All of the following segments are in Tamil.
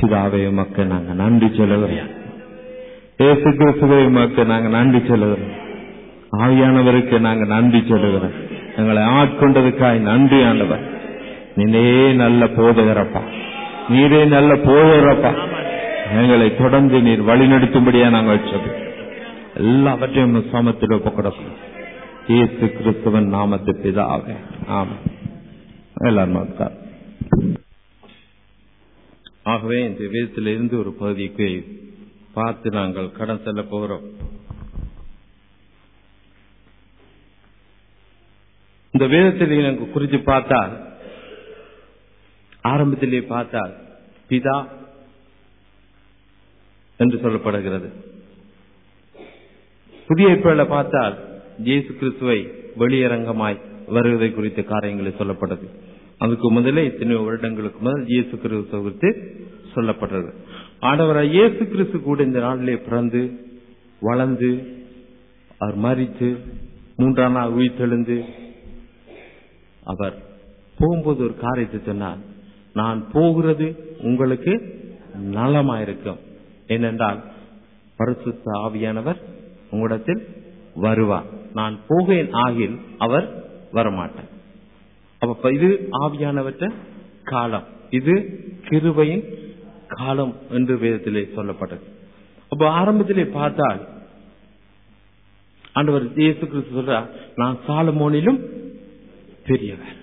பிதாவே உமக்கு நாங்க நன்றி சொல்லுகிறோம் இயேசு கிறிஸ்துவை உமக்கு நாங்க நன்றி சொல்லுகிறோம் ஆவியானவருக்கு நாங்க நன்றி சொல்லுகிறோம் எங்களை ஆட்கொண்டதுக்காய் நன்றி ஆண்டவர் நீரே நல்ல போதகரப்பா நீரே நல்ல போதகரப்பா எங்களை தொடர்ந்து நீர் வழிநடத்தும்படியா நாங்கள் சொல்லு எல்லாவற்றையும் உம் சமத்தில் ஒப்புக்கொடுக்கிறோம் இயேசு கிறிஸ்துவன் நாமத்து பிதாவே ஆமா எல்லாரும் உட்கார். ஆகவே இந்த வேதத்திலிருந்து ஒரு பகுதிக்கு பார்த்து நாங்கள் கடன் செல்ல போகிறோம் இந்த வேதத்தில் எனக்கு குறித்து பார்த்தால் ஆரம்பத்திலே பார்த்தால் பிதா என்று சொல்லப்படுகிறது புதிய ஏற்பாடுல பார்த்தால் இயேசு கிறிஸ்துவை வெளியரங்கமாய் வருவதை குறித்த காரியங்களை சொல்லப்பட்டது அதுக்கு முதலே இத்தனை வருடங்களுக்கு முதல் இயேசு கிறிஸ்துவ குறித்து சொல்லப்பட்டது ஆண்டவராய் இயேசு கிறிஸ்து கூட இந்த நாளிலே பிறந்து வளர்ந்து அவர் மறித்து மூன்றாம் நாள் உயிர்த்தெழுந்து அவர் போகும்போது ஒரு காரியத்தை சொன்னார் நான் போகிறது உங்களுக்கு நலமாயிருக்கும் ஏனென்றால் பரிசுத்த ஆவியானவர் உங்களிடத்தில் வருவார் நான் போகேன் ஆகில் அவர் வரமாட்டார் அப்ப இது ஆவியானவற்ற காலம் இது கிருபையின் காலம் என்று வேதத்திலே சொல்லப்பட்டது அப்ப ஆரம்பத்திலே பார்த்தால் ஆண்டவர் இயேசு கிறிஸ்து சொல்றார் நான் சாலமோனிலும் பெரியவர்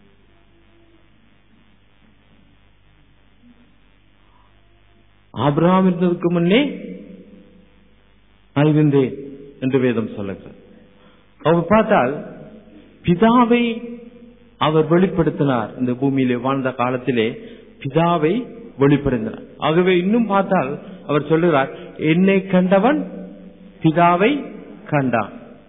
ஆபிரகாம் இருந்ததுக்கு முன்னே நான் இருந்தேன் என்று வேதம் சொல்லுகிறார் அவர் பார்த்தால் பிதாவை அவர் வெளிப்படுத்தினார் இந்த பூமியிலே வாழ்ந்த காலத்திலே பிதாவை வெளிப்படுத்தினார் ஆகவே இன்னும் பார்த்தால் அவர் சொல்லுகிறார் என்னை கண்டவன் பிதாவை கண்டான்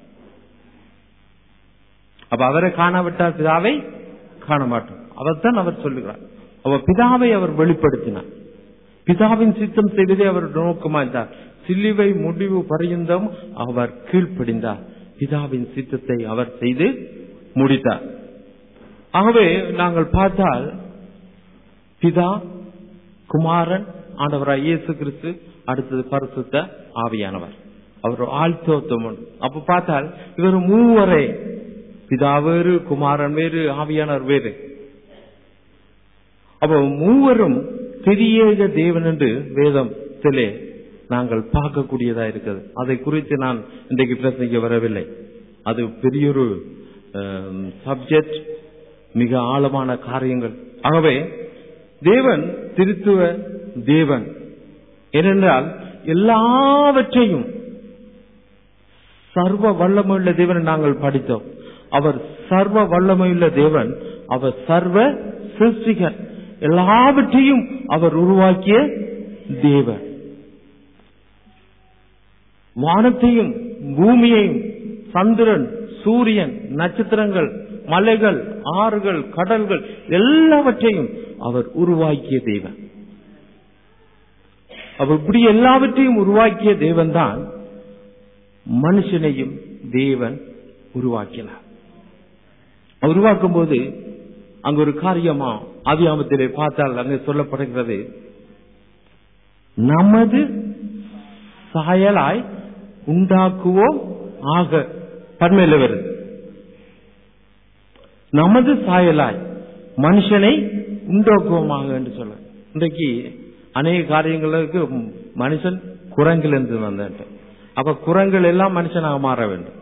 அப்ப அவரை காணாவிட்டால் பிதாவை காண மாட்டோம் அவர்தான் அவர் சொல்லுகிறார் அவர் பிதாவை அவர் வெளிப்படுத்தினார் பிதாவின் சித்தம் செய்வதே அவர் நோக்கமாய்ந்தார் சிலுவை முடிவு பரியந்தம் அவர் கீழ்ப்படிந்தார் பிதாவின் சித்தத்தை அவர் செய்து முடித்தார் ஆகவே நாங்கள் பார்த்தால் பிதா குமாரன் ஆண்டவராய் இயேசு கிறிஸ்து அடுத்தது பரிசுத்த ஆவியானவர் அவர் ஆழ்த்தோத்தம் அப்ப பார்த்தால் இவர் மூவரே பிதா வேறு குமாரன் வேறு ஆவியானவர் வேறு அப்ப மூவரும் பெரியேக தேவன் என்று வேதத்திலே நாங்கள் பார்க்கக்கூடியதா இருக்கிறது அதை குறித்து நான் இன்றைக்கு பிரசங்க வரவில்லை அது பெரியொரு சப்ஜெக்ட் மிக ஆழமான காரியங்கள் ஆகவே தேவன் திருத்துவ தேவன் ஏனென்றால் எல்லாவற்றையும் சர்வ வல்லமையுள்ள தேவன் நாங்கள் படித்தோம் அவர் சர்வ வல்லமையுள்ள தேவன் அவர் சர்வ சிருஷ்டிகர் எல்லாவற்றையும் அவர் உருவாக்கிய தேவன் வானத்தையும் பூமியையும் சந்திரன் சூரியன் நட்சத்திரங்கள் மலைகள் ஆறுகள் கடல்கள் எல்லாவற்றையும் அவர் உருவாக்கிய தேவன் அவர் இப்படி எல்லாவற்றையும் உருவாக்கிய தேவன் தான் மனுஷனையும் தேவன் உருவாக்கினார் உருவாக்கும் போது அங்க ஒரு காரியமா ஆதியாமத்திலே பார்த்தால் அங்கே சொல்லப்படுகிறது நமது சாயலாய் உண்டாக்குவோம் ஆக பன்மையில வருது நமது சாயலாய் மனுஷனை உண்டாக்குவோமாக என்று சொல்ல இன்றைக்கு அநேக காரியங்களுக்கு மனுஷன் குரங்கிலிருந்து வந்த அப்ப குரங்கள் எல்லாம் மனுஷனாக மாற வேண்டும்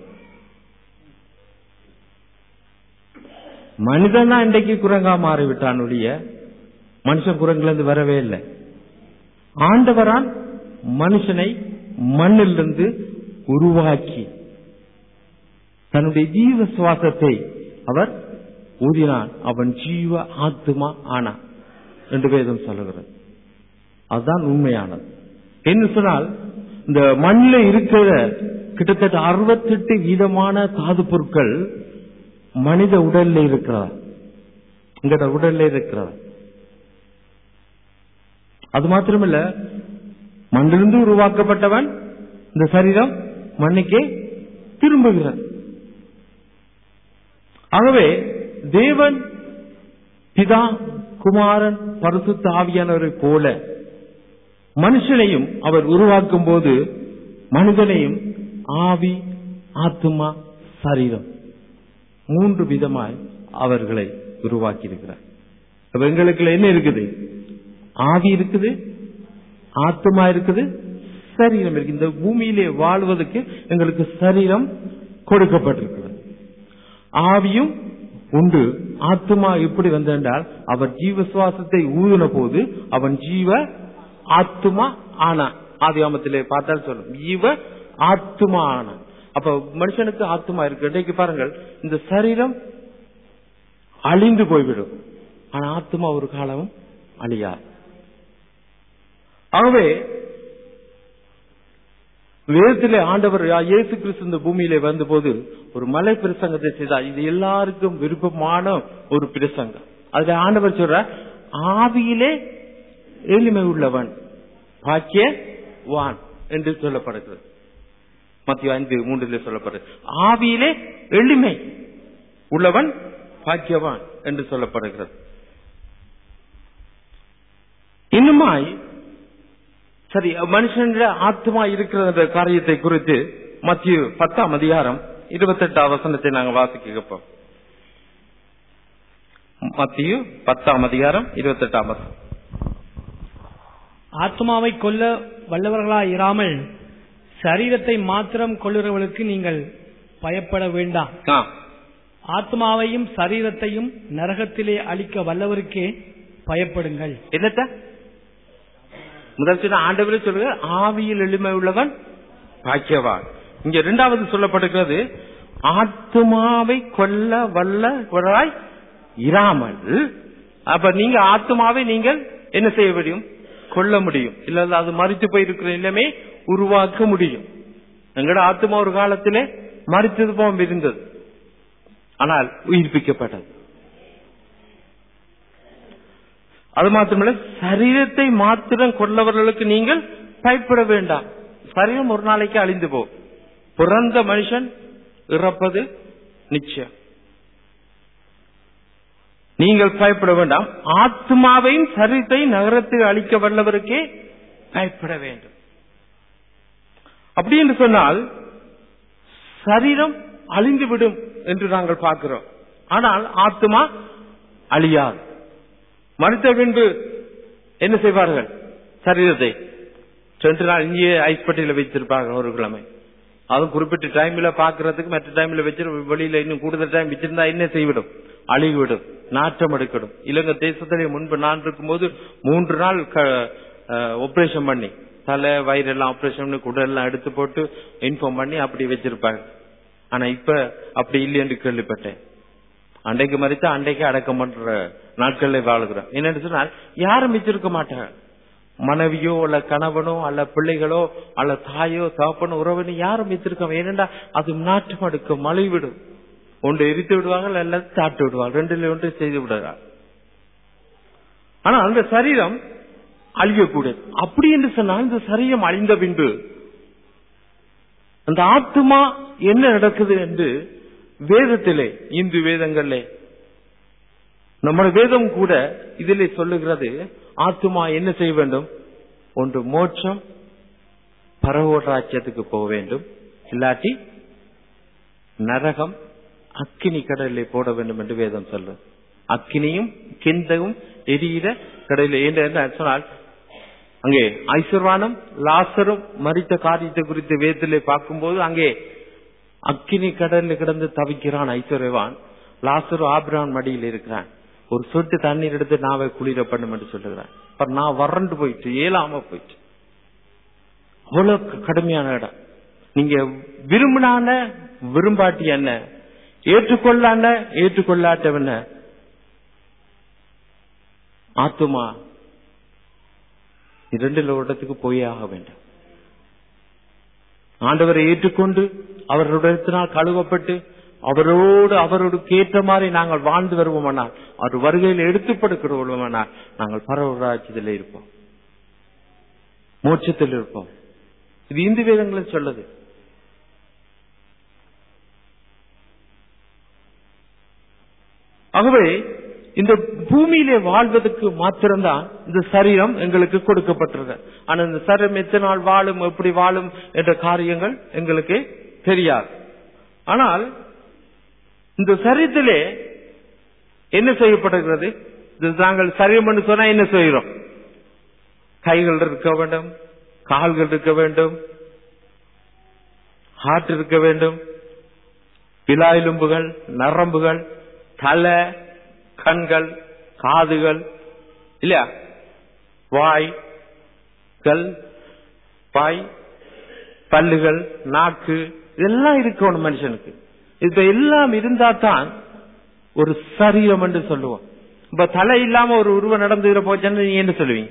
மனிதன் தான் இன்றைக்கு குரங்கா மாறிவிட்டானுடைய மனுஷன் குரங்கிலிருந்து வரவே இல்லை ஆண்டவரான் மனுஷனை மண்ணிலிருந்து உருவாக்கி தன்னுடைய ஜீவ சுவாசத்தை அவர் ஊதினான் அவன் ஜீவ ஆத்மா ஆனான் என்று வேதம் சொல்லுகிறது அதுதான் உண்மையானது என்ன சொன்னால் இந்த மண்ணில் இருக்கிற கிட்டத்தட்ட அறுபத்தெட்டு வீதமான தாது பொருட்கள் மனித உடல்ல இருக்கிறதா எங்கட உடல்ல இருக்கிறதா அது மாத்திரமல்ல மண்ணிலிருந்து உருவாக்கப்பட்டவன் இந்த சரீரம் மண்ணுக்கே திரும்புகிறது ஆகவே தேவன் பிதா குமாரன் பரிசுத்த ஆவியானவரை போல மனுஷனையும் அவர் உருவாக்கும் போது மனிதனையும் ஆவி ஆத்துமா சரீரம் மூன்று விதமாய் அவர்களை உருவாக்கி இருக்கிறார் அப்ப எங்களுக்குள்ள என்ன இருக்குது ஆவி இருக்குது ஆத்மா இருக்குது சரீரம் இருக்கு இந்த பூமியிலே வாழ்வதற்கு எங்களுக்கு சரீரம் கொடுக்கப்பட்டிருக்கிறது ஆவியும் உண்டு ஆத்மா எப்படி வந்தென்றால் அவர் ஜீவ சுவாசத்தை ஊதின போது அவன் ஜீவ ஆத்மா ஆனான் ஆதியாமத்திலே பார்த்தால் சொல்லும் ஜீவ ஆத்மா ஆனான் அப்ப மனுஷனுக்கு ஆத்மா இருக்கு இன்றைக்கு பாருங்கள் இந்த சரீரம் அழிந்து போய்விடும் ஆனா ஆத்மா ஒரு காலமும் அழியாது ஆகவே வேதத்திலே ஆண்டவர் யா- இயேசு கிறிஸ்து இந்த பூமியிலே வந்தபோது ஒரு மலை பிரசங்கத்தை செய்தார் இது எல்லாருக்கும் விருப்பமான ஒரு பிரசங்கம் அதுல ஆண்டவர் சொல்ற ஆவியிலே எளிமை உள்ளவன் பாக்கியவான் என்று சொல்லப்படுகிறது மத்திய ஐந்து மூன்றிலே சொல்லப்படுறது ஆவியிலே எளிமை உள்ளவன் பாக்கியவான் என்று சொல்லப்படுகிறது இன்னுமாய் சரி மனுஷனுடைய ஆத்மா இருக்கிற அந்த காரியத்தை குறித்து மத்திய பத்தாம் அதிகாரம் இருபத்தெட்டாம் வசனத்தை நாங்கள் வாசிக்க கேட்போம் மத்திய பத்தாம் அதிகாரம் இருபத்தெட்டாம் வசனம் ஆத்மாவை கொல்ல வல்லவர்களாய் இராமல் சரீரத்தை மாத்திரம் கொள்ளுறவர்களுக்கு நீங்கள் பயப்பட வேண்டாம் ஆ, ஆத்மாவையும் சரீரத்தையும் நரகத்திலே அழிக்க வல்லவருக்கே பயப்படுங்கள் என்னத்த முதல் சொன்ன ஆண்டவரே சொல்லுங்க ஆவியில் எளிமை உள்ளவன் பாக்கியவான் இங்க இரண்டாவது சொல்லப்படுகிறது ஆத்மாவை கொல்ல வல்லவராய் இராமல் அப்ப நீங்க ஆத்மாவை நீங்கள் என்ன செய்ய முடியும் கொல்ல முடியும் இல்ல அது மறித்து போயிருக்கிற நிலைமை உருவாக்க முடியும் எங்கட ஆத்மா ஒரு காலத்திலே மறித்தது போம் இருந்தது ஆனால் உயிர்ப்பிக்கப்பட்டது அது மாத்திரமல்ல சரீரத்தை மாத்திரம் கொள்ளவர்களுக்கு நீங்கள் பயப்பட வேண்டாம் சரீரம் ஒரு நாளைக்கு அழிந்து போகும் பிறந்த மனுஷன் இறப்பது நிச்சயம் நீங்கள் பயப்பட வேண்டாம் ஆத்மாவையும் சரீரத்தை நகரத்தை அழிக்க வல்லவருக்கே பயப்பட வேண்டும் அப்படி என்று சொன்னால் சரீரம் அழிந்து விடும் என்று நாங்கள் பார்க்கிறோம் ஆனால் ஆத்மா அழியாது மனித பின்பு என்ன செய்வார்கள் சரீரத்தை ரெண்டு நாள் இங்கேயே ஐஸ் பட்டியல வைத்திருப்பார்கள் ஒரு கிழமை அதுவும் குறிப்பிட்ட டைம்ல பாக்குறதுக்கு மற்ற டைம்ல வச்சு வெளியில இன்னும் கூடுதல் டைம் வச்சிருந்தா என்ன செய்விடும் அழிவிடும் நாட்டம் எடுக்கணும் இலங்கை தேசத்திலே முன்பு நான் இருக்கும்போது மூன்று நாள் ஆபரேஷன் பண்ணி தலை வயிறெல்லாம் ஆபரேஷன் பண்ணி குடல்லாம் எடுத்து போட்டு இன்ஃபார்ம் பண்ணி அப்படி வச்சிருப்பாங்க ஆனா இப்ப அப்படி இல்லை என்று கேள்விப்பட்டேன் அன்றைக்கு மறித்து அன்றைக்கு அடக்கம் பண்ற நாட்கள்ல வாழுகிறோம் என்னன்னு சொன்னால் யாரும் வச்சிருக்க மாட்டாங்க மனைவியோ அல்ல கணவனோ அல்ல பிள்ளைகளோ அல்ல தாயோ தகப்பனோ உறவனோ யாரும் வைத்திருக்க ஏனென்றா அது நாட்டம் எடுக்கும் மழை விடும் ஒன்று எரித்து விடுவாங்க அல்லது தாட்டு விடுவாங்க ரெண்டுல ஒன்று செய்து விடுறாங்க ஆனா அந்த சரீரம் அழியக்கூடாது அப்படி என்று சொன்னால் இந்த சரீரம் அழிந்த பின்பு அந்த ஆத்மா என்ன நடக்குது என்று வேதத்திலே இந்து வேதங்களிலே நம்ம வேதம் கூட இதிலே சொல்லுகிறது ஆத்மா என்ன செய்ய வேண்டும் ஒன்று மோட்சம் பரவோராட்சியத்துக்கு போக வேண்டும் இல்லாட்டி நரகம் அக்கினி கடலிலே போட வேண்டும் என்று வேதம் சொல்லும் அக்கினியும் கிந்தவும் எரியிற கடலில் என்ன சொன்னால் அங்கே ஐஸ்வர்வானம் லாசரும் மறித்த காரியத்தை குறித்து வேதத்திலே பார்க்கும்போது அங்கே அக்கினி கடலில் கிடந்து தவிக்கிறான் ஐஸ்வர்யவான் லாசரு ஆபிரான் மடியில் இருக்கிறான் ஒரு சொட்டு தண்ணீர் எடுத்து நாவை குளிர பண்ணும் என்று சொல்லுகிறான் அப்புறம் நான் வறண்டு போயிட்டு ஏலாம போயிட்டு அவ்வளவு கடுமையான இடம் நீங்க விரும்பினான விரும்பாட்டி என்ன ஏற்றுக்கொள்ளான ஏற்றுக்கொள்ளாட்டவன ஆத்துமா இரண்டுல இடத்துக்கு போயே ஆக வேண்டும் ஆண்டவரை ஏற்றுக்கொண்டு அவருடத்தினால் கழுவப்பட்டு அவரோடு அவரோடு கேட்ட மாதிரி நாங்கள் வாழ்ந்து வருவோமானால் அவர் வருகையில் எடுத்துப்படுகிறோமானால் நாங்கள் பரவராட்சியத்தில் இருப்போம் மோட்சத்தில் இருப்போம் இது இந்து வேதங்களில் சொல்லுது ஆகவே இந்த பூமியிலே வாழ்வதற்கு மாத்திரம்தான் இந்த சரீரம் எங்களுக்கு கொடுக்கப்பட்டிருக்கு ஆனா இந்த சரீரம் எத்தனை நாள் வாழும் எப்படி வாழும் என்ற காரியங்கள் எங்களுக்கு தெரியாது ஆனால் இந்த சரீரத்திலே என்ன செய்யப்படுகிறது இது நாங்கள் சரீரம் என்று சொன்னா என்ன செய்கிறோம் கைகள் இருக்க வேண்டும் கால்கள் இருக்க வேண்டும் ஹார்ட் இருக்க வேண்டும் விழா எலும்புகள் நரம்புகள் தலை கண்கள் காதுகள் இல்லையா வாய் கல் வாய் பல்லுகள் நாக்கு இதெல்லாம் இருக்கணும் மனுஷனுக்கு இது எல்லாம் இருந்தா தான் ஒரு சரீரம் என்று சொல்லுவோம் இப்ப தலை இல்லாம ஒரு உருவம் நடந்துகிற போச்சுன்னு நீங்க என்ன சொல்லுவீங்க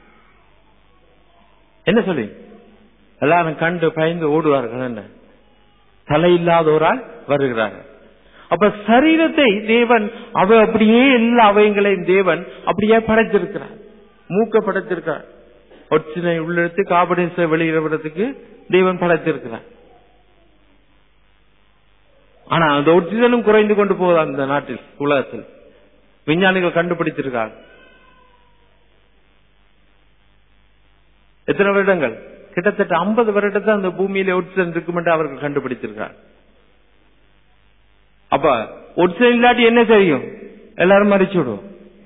என்ன சொல்லுவீங்க எல்லாரும் கண்டு பயந்து ஓடுவார்கள் என்ன தலை இல்லாதோரால் வருகிறார்கள் அப்ப சரீரத்தை தேவன் அவ அப்படியே எல்லா அவயங்களையும் தேவன் அப்படியே படைத்திருக்கிறார் மூக்க படைத்திருக்கிறார் ஒற்றினை உள்ளெடுத்து காபடிச வெளியிடுறதுக்கு தேவன் படைத்திருக்கிறார் ஆனா அந்த ஒற்றிதலும் குறைந்து கொண்டு போகுது அந்த நாட்டில் உலகத்தில் விஞ்ஞானிகள் கண்டுபிடித்திருக்காங்க எத்தனை வருடங்கள் கிட்டத்தட்ட ஐம்பது வருடத்தை அந்த பூமியில ஒட்சன் இருக்கும் என்று அவர்கள் கண்டுபிடித்திருக்கார் அப்ப ஒட்சன் இல்லாட்டி என்ன செய்யும் எல்லாரும் மறிச்சு விடுவோம்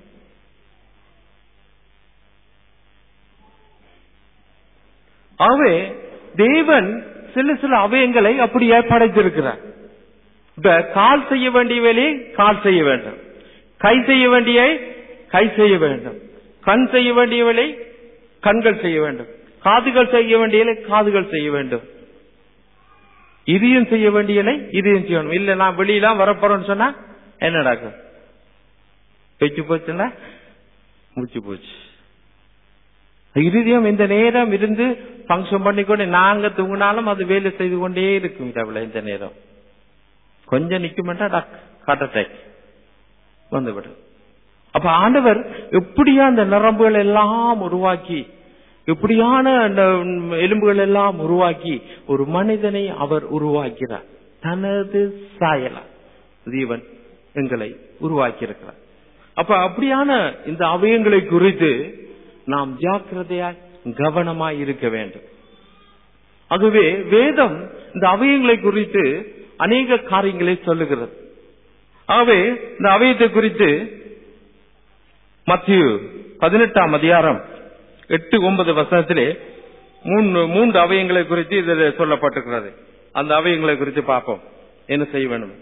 ஆகவே தேவன் சில சில அவயங்களை அப்படியே படைத்திருக்கிறார் இப்ப கால் செய்ய வேண்டிய வேலையை கால் செய்ய வேண்டும் கை செய்ய வேண்டிய கை செய்ய வேண்டும் கண் செய்ய வேண்டிய வேலை கண்கள் செய்ய வேண்டும் காதுகள் செய்ய வேண்டியலை காதுகள் செய்ய வேண்டும் இதயம் செய்ய வேண்டியலை இதயம் செய்யணும் இல்ல நான் வெளியெல்லாம் வரப்போறேன்னு சொன்னா என்ன நடக்கும் பெச்சு போச்சுன்னா முடிச்சு போச்சு இருதயம் இந்த நேரம் இருந்து பங்கன் பண்ணிக்கொண்டு நாங்க தூங்கினாலும் அது வேலை செய்து கொண்டே இருக்கும் இடவுல இந்த நேரம் கொஞ்சம் நிக்குமெண்டா டக் ஹார்ட் அட்டாக் வந்துவிடும் அப்ப ஆண்டவர் எப்படியா அந்த நரம்புகள் எல்லாம் உருவாக்கி இப்படியான அந்த எலும்புகள் எல்லாம் உருவாக்கி ஒரு மனிதனை அவர் உருவாக்கிறார் தனது சாயலா ஜீவன் எங்களை உருவாக்கி இருக்கிறார் அப்ப அப்படியான இந்த அவயங்களை குறித்து நாம் ஜாக்கிரதையாய் கவனமாய் இருக்க வேண்டும் ஆகவே வேதம் இந்த அவயங்களை குறித்து அநேக காரியங்களை சொல்லுகிறது ஆகவே இந்த அவயத்தை குறித்து மத்திய பதினெட்டாம் அதிகாரம் எட்டு ஒன்பது வசனத்திலே மூன்று மூன்று அவயங்களை குறித்து இதில் சொல்லப்பட்டிருக்கிறது அந்த அவயங்களை குறித்து பார்ப்போம் என்ன செய்ய வேண்டும்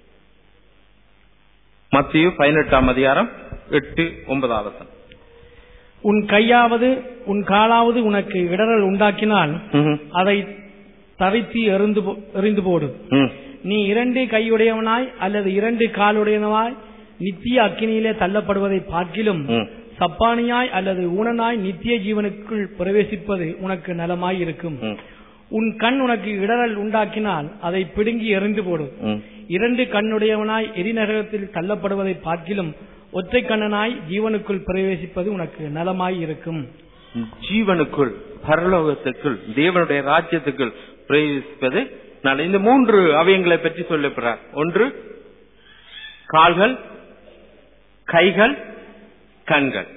மத்திய பதினெட்டாம் அதிகாரம் எட்டு ஒன்பதாம் வசனம் உன் கையாவது உன் காலாவது உனக்கு இடரல் உண்டாக்கினால் ம்ஹும். அதை தவித்தி எறிந்து போ- எறிந்து போடு ம். நீ இரண்டு கையுடையவனாய் அல்லது இரண்டு காலுடையவனாய் நித்திய அக்கினியிலே தள்ளப்படுவதை பார்க்கிலும் ம். சப்பானியாய் அல்லது ஊனனாய் நித்திய ஜீவனுக்குள் பிரவேசிப்பது உனக்கு நலமாய் இருக்கும் ம். உன் கண் உனக்கு இடரல் உண்டாக்கினால் அதை பிடுங்கி எறிந்து போடு ம். இரண்டு கண்ணுடையவனாய் எரிநரகத்தில் தள்ளப்படுவதை பார்க்கிலும் ஒற்றை கண்ணனாய் ஜீவனுக்குள் பிரவேசிப்பது உனக்கு நலமாய் இருக்கும் ஜீவனுக்குள் பரலோகத்துக்குள் தேவனுடைய ராஜ்யத்துக்குள் பிரவேசிப்பது நல்ல இந்த மூன்று அவயங்களை பற்றி சொல்லப்படுறார் ஒன்று கால்கள் கைகள் கண்கள்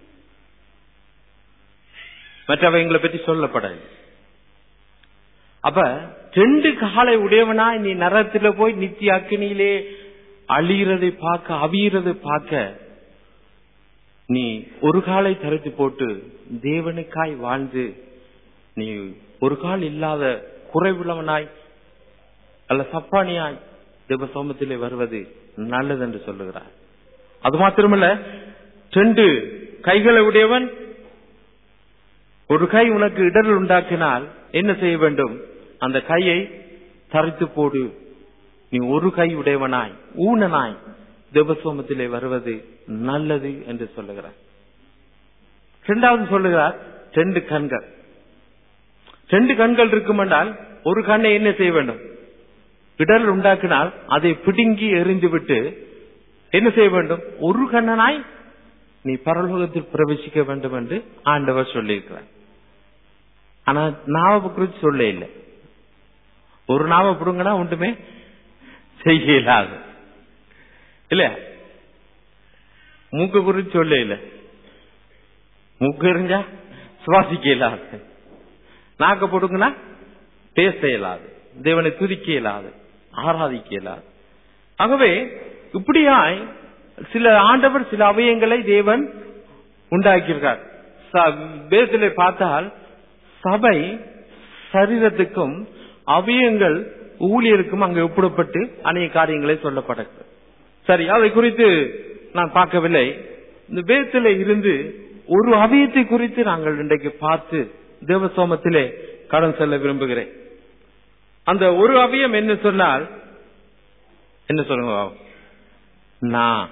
மற்ற அவயங்களை பற்றி சொல்லப்படாது அப்ப ரெண்டு காலை உடையவனா நீ நரகத்துல போய் நித்திய அக்கினியிலே அழிகிறதை பார்க்க அவியறதை பார்க்க நீ ஒரு காலை தரித்து போட்டு தேவனுக்காய் வாழ்ந்து நீ ஒரு கால் இல்லாத குறைவுள்ளவனாய் அல்ல சப்பானியாய் தேவ சோமத்திலே வருவது நல்லது என்று சொல்லுகிறார் அது மாத்திரமல்ல ரெண்டு கைகளை உடையவன் ஒரு கை உனக்கு இடரல் உண்டாக்கினால் என்ன செய்ய வேண்டும் அந்த கையை தரித்து போடு நீ ஒரு கை உடையவனாய் ஊனனாய் தேவசோமத்திலே வருவது நல்லது என்று சொல்லுகிறார் இரண்டாவது சொல்லுகிறார் ரெண்டு கண்கள் ரெண்டு கண்கள் இருக்கும் என்றால் ஒரு கண்ணை என்ன செய்ய வேண்டும் இடர் உண்டாக்கினால் அதை பிடுங்கி எறிந்து விட்டு என்ன செய்ய வேண்டும் ஒரு கண்ணனாய் நீ பரலோகத்தில் பிரவேசிக்க வேண்டும் என்று ஆண்டவர் சொல்லியிருக்கிறார் ஆனா நாவை குறித்து சொல்ல இல்லை ஒரு நாவை பிடுங்கன்னா ஒன்றுமே செய்ய இயலாது இல்ல மூக்கு குறித்து சொல்ல இல்ல மூக்கு இருந்தா சுவாசிக்க இயலாது நாக்க போடுங்கன்னா பேச இயலாது தேவனை துதிக்க இயலாது ஆராதிக்க இயலாது ஆகவே இப்படியாய் சில ஆண்டவர் சில அவயங்களை தேவன் உண்டாக்கியிருக்கார் வேதத்திலே பார்த்தால் சபை சரீரத்துக்கும் அவயங்கள் ஊழியருக்கும் அங்கு ஒப்பிடப்பட்டு அநேக காரியங்களை சொல்லப்பட்டது சரி அதை குறித்து நான் பார்க்கவில்லை இந்த வேதத்திலே இருந்து ஒரு அவயத்தை குறித்து நாங்கள் இன்றைக்கு பார்த்து தேவசோமத்திலே கடன் செல்ல விரும்புகிறேன் அந்த ஒரு அவயம் என்ன சொன்னால் என்ன சொல்லுங்க பாவம்? நான்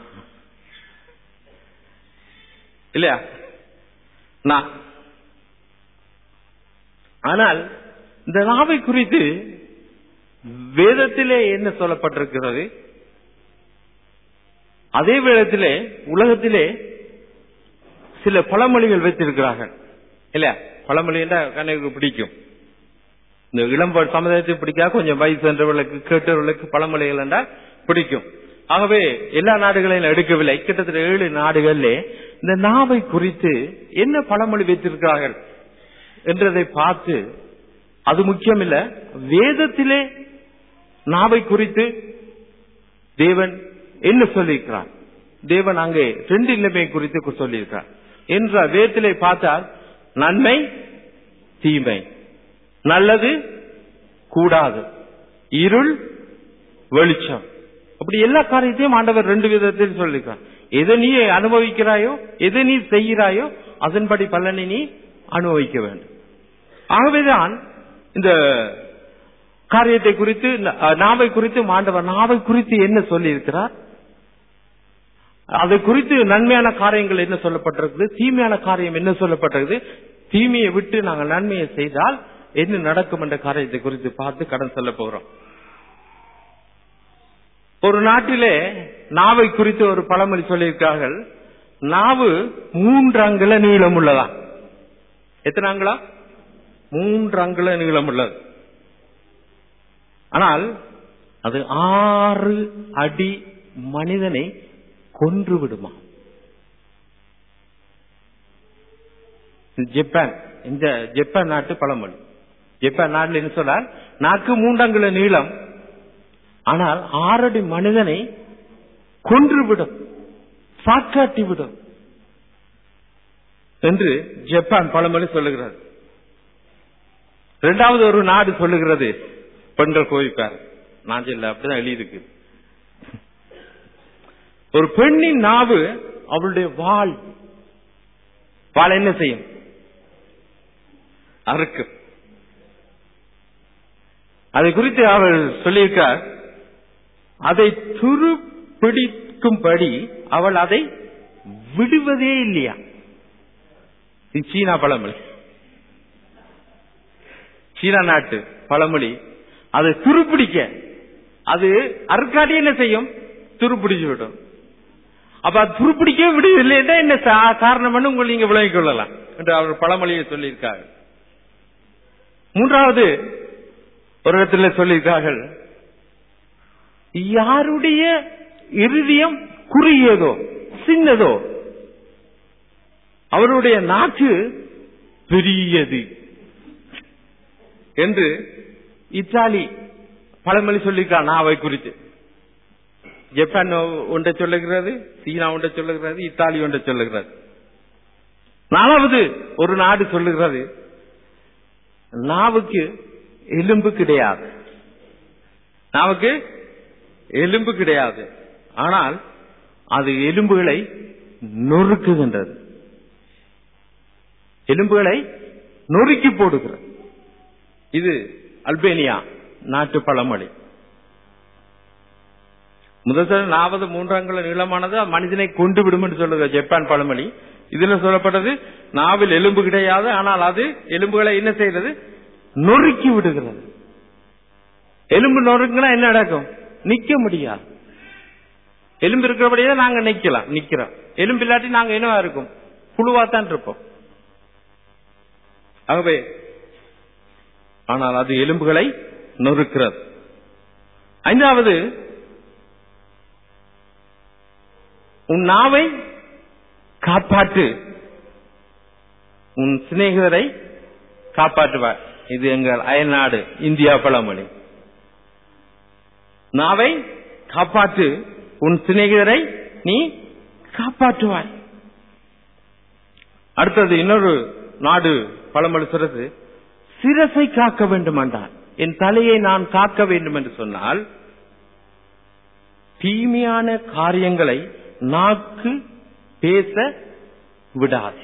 இல்லையா நான் ஆனால் இந்த நாவை குறித்து வேதத்திலே என்ன சொல்லப்பட்டிருக்கிறது அதே வேதத்திலே உலகத்திலே சில பழமொழிகள் வைத்திருக்கிறார்கள் இல்ல பழமொழி என்றால் கண்ணுக்கு பிடிக்கும் இந்த இளம் சமுதாயத்துக்கு பிடிக்காத கொஞ்சம் வயசு சென்றவர்களுக்கு கேட்டவர்களுக்கு பழமொழிகள் என்றால் பிடிக்கும் ஆகவே எல்லா நாடுகளையும் எடுக்கவில்லை கிட்டத்தட்ட ஏழு நாடுகளிலே இந்த நாவை குறித்து என்ன பழமொழி வைத்திருக்கிறார்கள் என்றதை பார்த்து அது முக்கியம் இல்ல வேதத்திலே நாவை குறித்து தேவன் என்ன சொல்லியிருக்கிறார் தேவன் அங்கே ரெண்டு நிலைமை குறித்து சொல்லியிருக்கிறார் என்ற வேதத்திலே பார்த்தால் நன்மை தீமை நல்லது கூடாது இருள் வெளிச்சம் அப்படி எல்லா காரியத்தையும் ஆண்டவர் ரெண்டு விதத்தில் சொல்லியிருக்கார் எதை நீ அனுபவிக்கிறாயோ எதை நீ செய்கிறாயோ அதன்படி பலனை நீ அனுபவிக்க வேண்டும் ஆகவேதான் இந்த காரியத்தை குறித்து நாவை குறித்து ஆண்டவர் நாவை குறித்து என்ன சொல்லி இருக்கிறார் அதை குறித்து நன்மையான காரியங்கள் என்ன சொல்லப்பட்டிருக்குது தீமையான காரியம் என்ன சொல்லப்பட்டிருக்குது தீமையை விட்டு நாங்கள் நன்மையை செய்தால் என்ன நடக்கும் என்ற காரியத்தை குறித்து பார்த்து கடன் சொல்ல போறோம் ஒரு நாட்டிலே நாவை குறித்து ஒரு பழமொழி சொல்லியிருக்கார்கள் நாவு மூன்று அங்குல நீளம் உள்ளதா எத்தனை அங்குலா மூன்று அங்குல நீளம் உள்ளது ஆனால் அது ஆறு அடி மனிதனை கொன்று விடுமா ஜப்பான் இந்த ஜப்பான் நாட்டு பழமொழி ஜப்பான் நாட்டில் என்ன சொன்னால் நாக்கு மூன்றங்குல நீளம் ஆனால் ஆறடி மனிதனை கொன்றுவிடும் சாக்காட்டி விடும் என்று ஜப்பான் பழமொழி சொல்லுகிறது இரண்டாவது ஒரு நாடு சொல்லுகிறது பெண்கள் கோவிப்பார் நான் சொல்ல அப்படிதான் எழுதியிருக்கு ஒரு பெண்ணின் நாவு அவளுடைய வாள் வாள் என்ன செய்யும் அறுக்கும் அதை குறித்து அவள் சொல்லியிருக்கார் அதை துரு பிடிக்கும்படி அவள் அதை விடுவதே இல்லையா இது சீனா பழமொழி சீனா நாட்டு பழமொழி அதை துருப்பிடிக்க அது அறுக்காட்டி என்ன செய்யும் துருப்பிடிச்சு விடும் அப்ப அது துருப்பிடிக்க விடுவதில்லைன்னா என்ன சா- காரணம் உங்களை நீங்க விளங்கிக் கொள்ளலாம் என்று அவர் பழமொழியை சொல்லியிருக்காங்க மூன்றாவது ஒரு இடத்துல சொல்லியிருக்கார்கள் யாருடைய இருதயம் குறுகியதோ சின்னதோ அவருடைய நாக்கு பெரியது என்று இத்தாலி பழமொழி சொல்லியிருக்கான் நாவை குறித்து ஜப்பான் ஒன்றை சொல்லுகிறது சீனா ஒன்றை சொல்லுகிறது இத்தாலி ஒன்றை சொல்லுகிறது நாலாவது ஒரு நாடு சொல்லுகிறது நாவுக்கு எலும்பு கிடையாது நாவுக்கு எலும்பு கிடையாது ஆனால் அது எலும்புகளை நொறுக்குகின்றது எலும்புகளை நொறுக்கி போடுகிறது இது அல்பேனியா நாட்டு பழமொழி முதல் நாவது மூன்றாங்குல நீளமானது மனிதனை கொண்டு விடும் என்று சொல்லுங்க ஜப்பான் பழமொழி இதுல சொல்லப்பட்டது நாவில் எலும்பு கிடையாது ஆனால் அது எலும்புகளை என்ன செய்கிறது நொறுக்கி விடுகிறது எலும்பு நொறுக்குனா என்ன நடக்கும் நிக்க முடியாது எலும்பு இருக்கிறபடியே நாங்க நிக்கலாம் நிக்கிறோம் எலும்பு இல்லாட்டி நாங்க என்னவா இருக்கும் புழுவாத்தான் இருப்போம் ஆகவே ஆனால் அது எலும்புகளை நொறுக்கிறது ஐந்தாவது உன் நாவை காப்பாற்று உன் சிநேகிதரை காப்பாற்றுவார் இது எங்கள் அயல்நாடு இந்தியா பழமொழி நாவை காப்பாற்று உன் சிநேகிதரை நீ காப்பாற்றுவாய் அடுத்தது இன்னொரு நாடு பழமொழி சொல்றது சிரசை காக்க வேண்டும் என்றால் என் தலையை நான் காக்க வேண்டும் என்று சொன்னால் தீமையான காரியங்களை நாக்கு பேச விடாது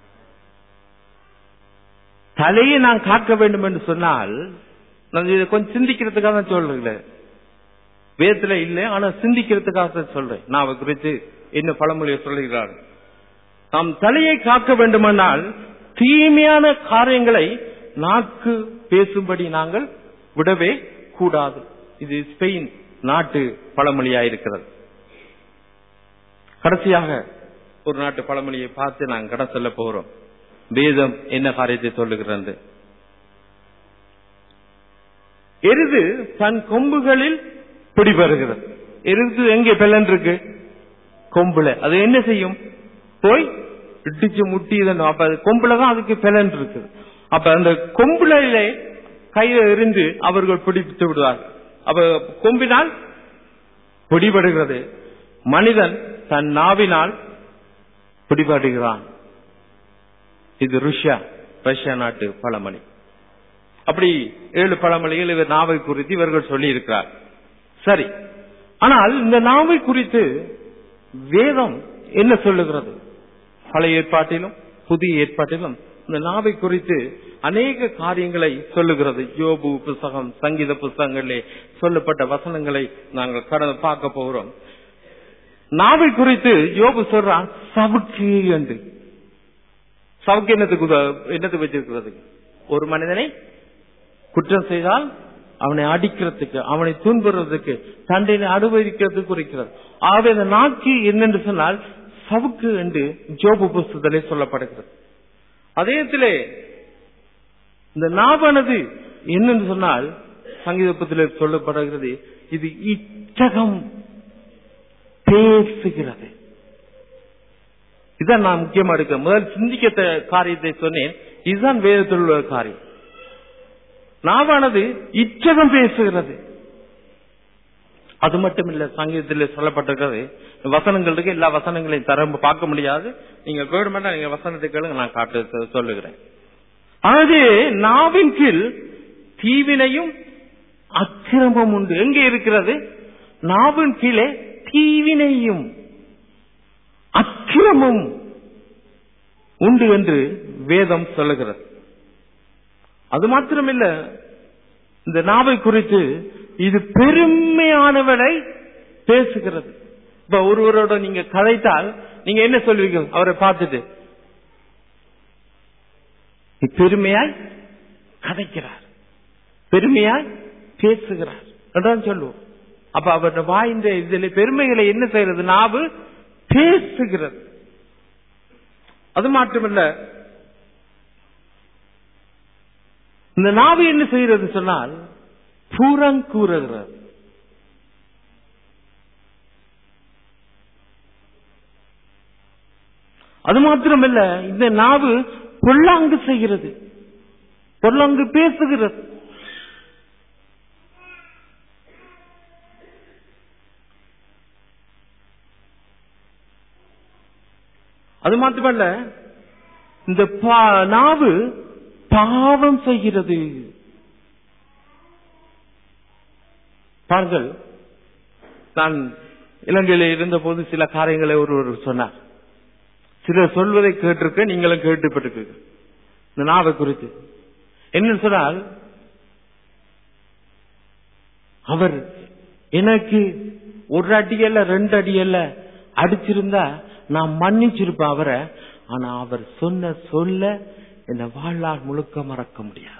தலையை நான் காக்க வேண்டும் என்று சொன்னால் நான் இதை கொஞ்சம் சிந்திக்கிறதுக்காக தான் சொல்றேன் வேதத்துல இல்லை ஆனா சிந்திக்கிறதுக்காக தான் சொல்றேன் நான் அவ குறித்து என்ன பழமொழியை சொல்லுகிறார் நாம் தலையை காக்க வேண்டுமானால் தீமையான காரியங்களை நாக்கு பேசும்படி நாங்கள் விடவே கூடாது இது ஸ்பெயின் நாட்டு பழமொழியாயிருக்கிறது கடைசியாக ஒரு நாட்டு பழமொழியை பார்த்து நாங்கள் கடன் சொல்ல போகிறோம் வேதம் என்ன காரியத்தை சொல்லுகிறது எருது தன் கொம்புகளில் பிடிபடுகிறது எருது எங்கே பெலன் இருக்கு கொம்புல அது என்ன செய்யும் போய் இடிச்சு முட்டி இதன் அப்ப அது கொம்புல தான் அதுக்கு பெலன் இருக்கு அப்ப அந்த கொம்புல கையில இருந்து அவர்கள் பிடித்து விடுவார் அப்ப கொம்பினால் பிடிபடுகிறது மனிதன் தன் நாவினால் பிடிபடுகிறான் இது ருஷ்யா ரஷ்யா நாட்டு பழமொழி அப்படி ஏழு பழமொழிகள் இவர் நாவை குறித்து இவர்கள் சொல்லி இருக்கிறார் சரி ஆனால் இந்த நாவை குறித்து வேதம் என்ன சொல்லுகிறது பழைய ஏற்பாட்டிலும் புதிய ஏற்பாட்டிலும் இந்த நாவை குறித்து அநேக காரியங்களை சொல்லுகிறது யோபு புஸ்தகம் சங்கீத புஸ்தகங்களிலே சொல்லப்பட்ட வசனங்களை நாங்கள் கடந்து பார்க்க போகிறோம் நாவை குறித்து யோபு சொல்றான் சவுக்கு என்று சவுக்கு என்னத்துக்கு உத- என்னத்துக்கு வச்சிருக்கிறது ஒரு மனிதனை குற்றம் செய்தால் அவனை அடிக்கிறதுக்கு அவனை துன்புறதுக்கு தண்டனை அனுபவிக்கிறதுக்கு குறிக்கிறது ஆகவே இந்த நாக்கு என்னென்று சொன்னால் சவுக்கு என்று ஜோபு புஸ்தகத்திலே சொல்லப்படுகிறது அதேத்திலே இந்த நாவானது என்னென்று சொன்னால் சங்கீதப்பத்திலே சொல்லப்படுகிறது இது இச்சகம் பேசுகிறது இதான் நான் முக்கியமா எடுக்க முதல் சிந்திக்க காரியத்தை சொன்னேன் இதுதான் வேதத்தில் உள்ள காரியம் நாவானது இச்சகம் பேசுகிறது அது மட்டும் இல்ல சங்கீதத்தில் சொல்லப்பட்டிருக்கிறது வசனங்கள் இருக்கு எல்லா வசனங்களையும் தர பார்க்க முடியாது நீங்க வேணுமெண்டா நீங்க வசனத்தை கேளுங்க நான் காட்டு சொல்லுகிறேன் அதாவது நாவின் கீழ் தீவினையும் அக்கிரமம் உண்டு எங்கே இருக்கிறது நாவின் கீழே தீவினையும் அக்கிரமும் உண்டு என்று வேதம் சொல்லுகிறது அது மாத்திரமில்ல இந்த நாவை குறித்து இது பெருமையானவனை பேசுகிறது இப்ப ஒருவரோட நீங்க கதைத்தால் நீங்க என்ன சொல்வீங்க அவரை பார்த்துட்டு நீ பெருமையாய் கதைக்கிறார் பெருமையாய் பேசுகிறார் என்றான் சொல்லுவோம் அப்ப அவருடைய வாய்ந்த இதுல பெருமைகளை என்ன செய்யறது நாவு பேசுகிறது அது மட்டுமல்ல இந்த நாவு என்ன செய்கிறது சொன்னால் புறங்கூறுகிறது அது மாத்திரமல்ல இந்த நாவு பொல்லாங்கு செய்கிறது பொல்லாங்கு பேசுகிறது அது மாத்திரமல்ல இந்த பா- நாவு பாவம் செய்கிறது பாருங்கள் நான் இலங்கையில இருந்த போது சில காரியங்களை ஒருவர் சொன்னார் சிலர் சொல்வதை கேட்டிருக்க நீங்களும் கேட்டுப்பட்டிருக்க இந்த நாவை குறித்து என்ன சொன்னால் அவர் எனக்கு ஒரு அடி அல்ல ரெண்டு அடி அல்ல அடிச்சிருந்தா நான் மன்னிச்சிருப்பேன் அவரை ஆனா அவர் சொன்ன சொல்ல என்ன வாழ்நாள் முழுக்க மறக்க முடியாது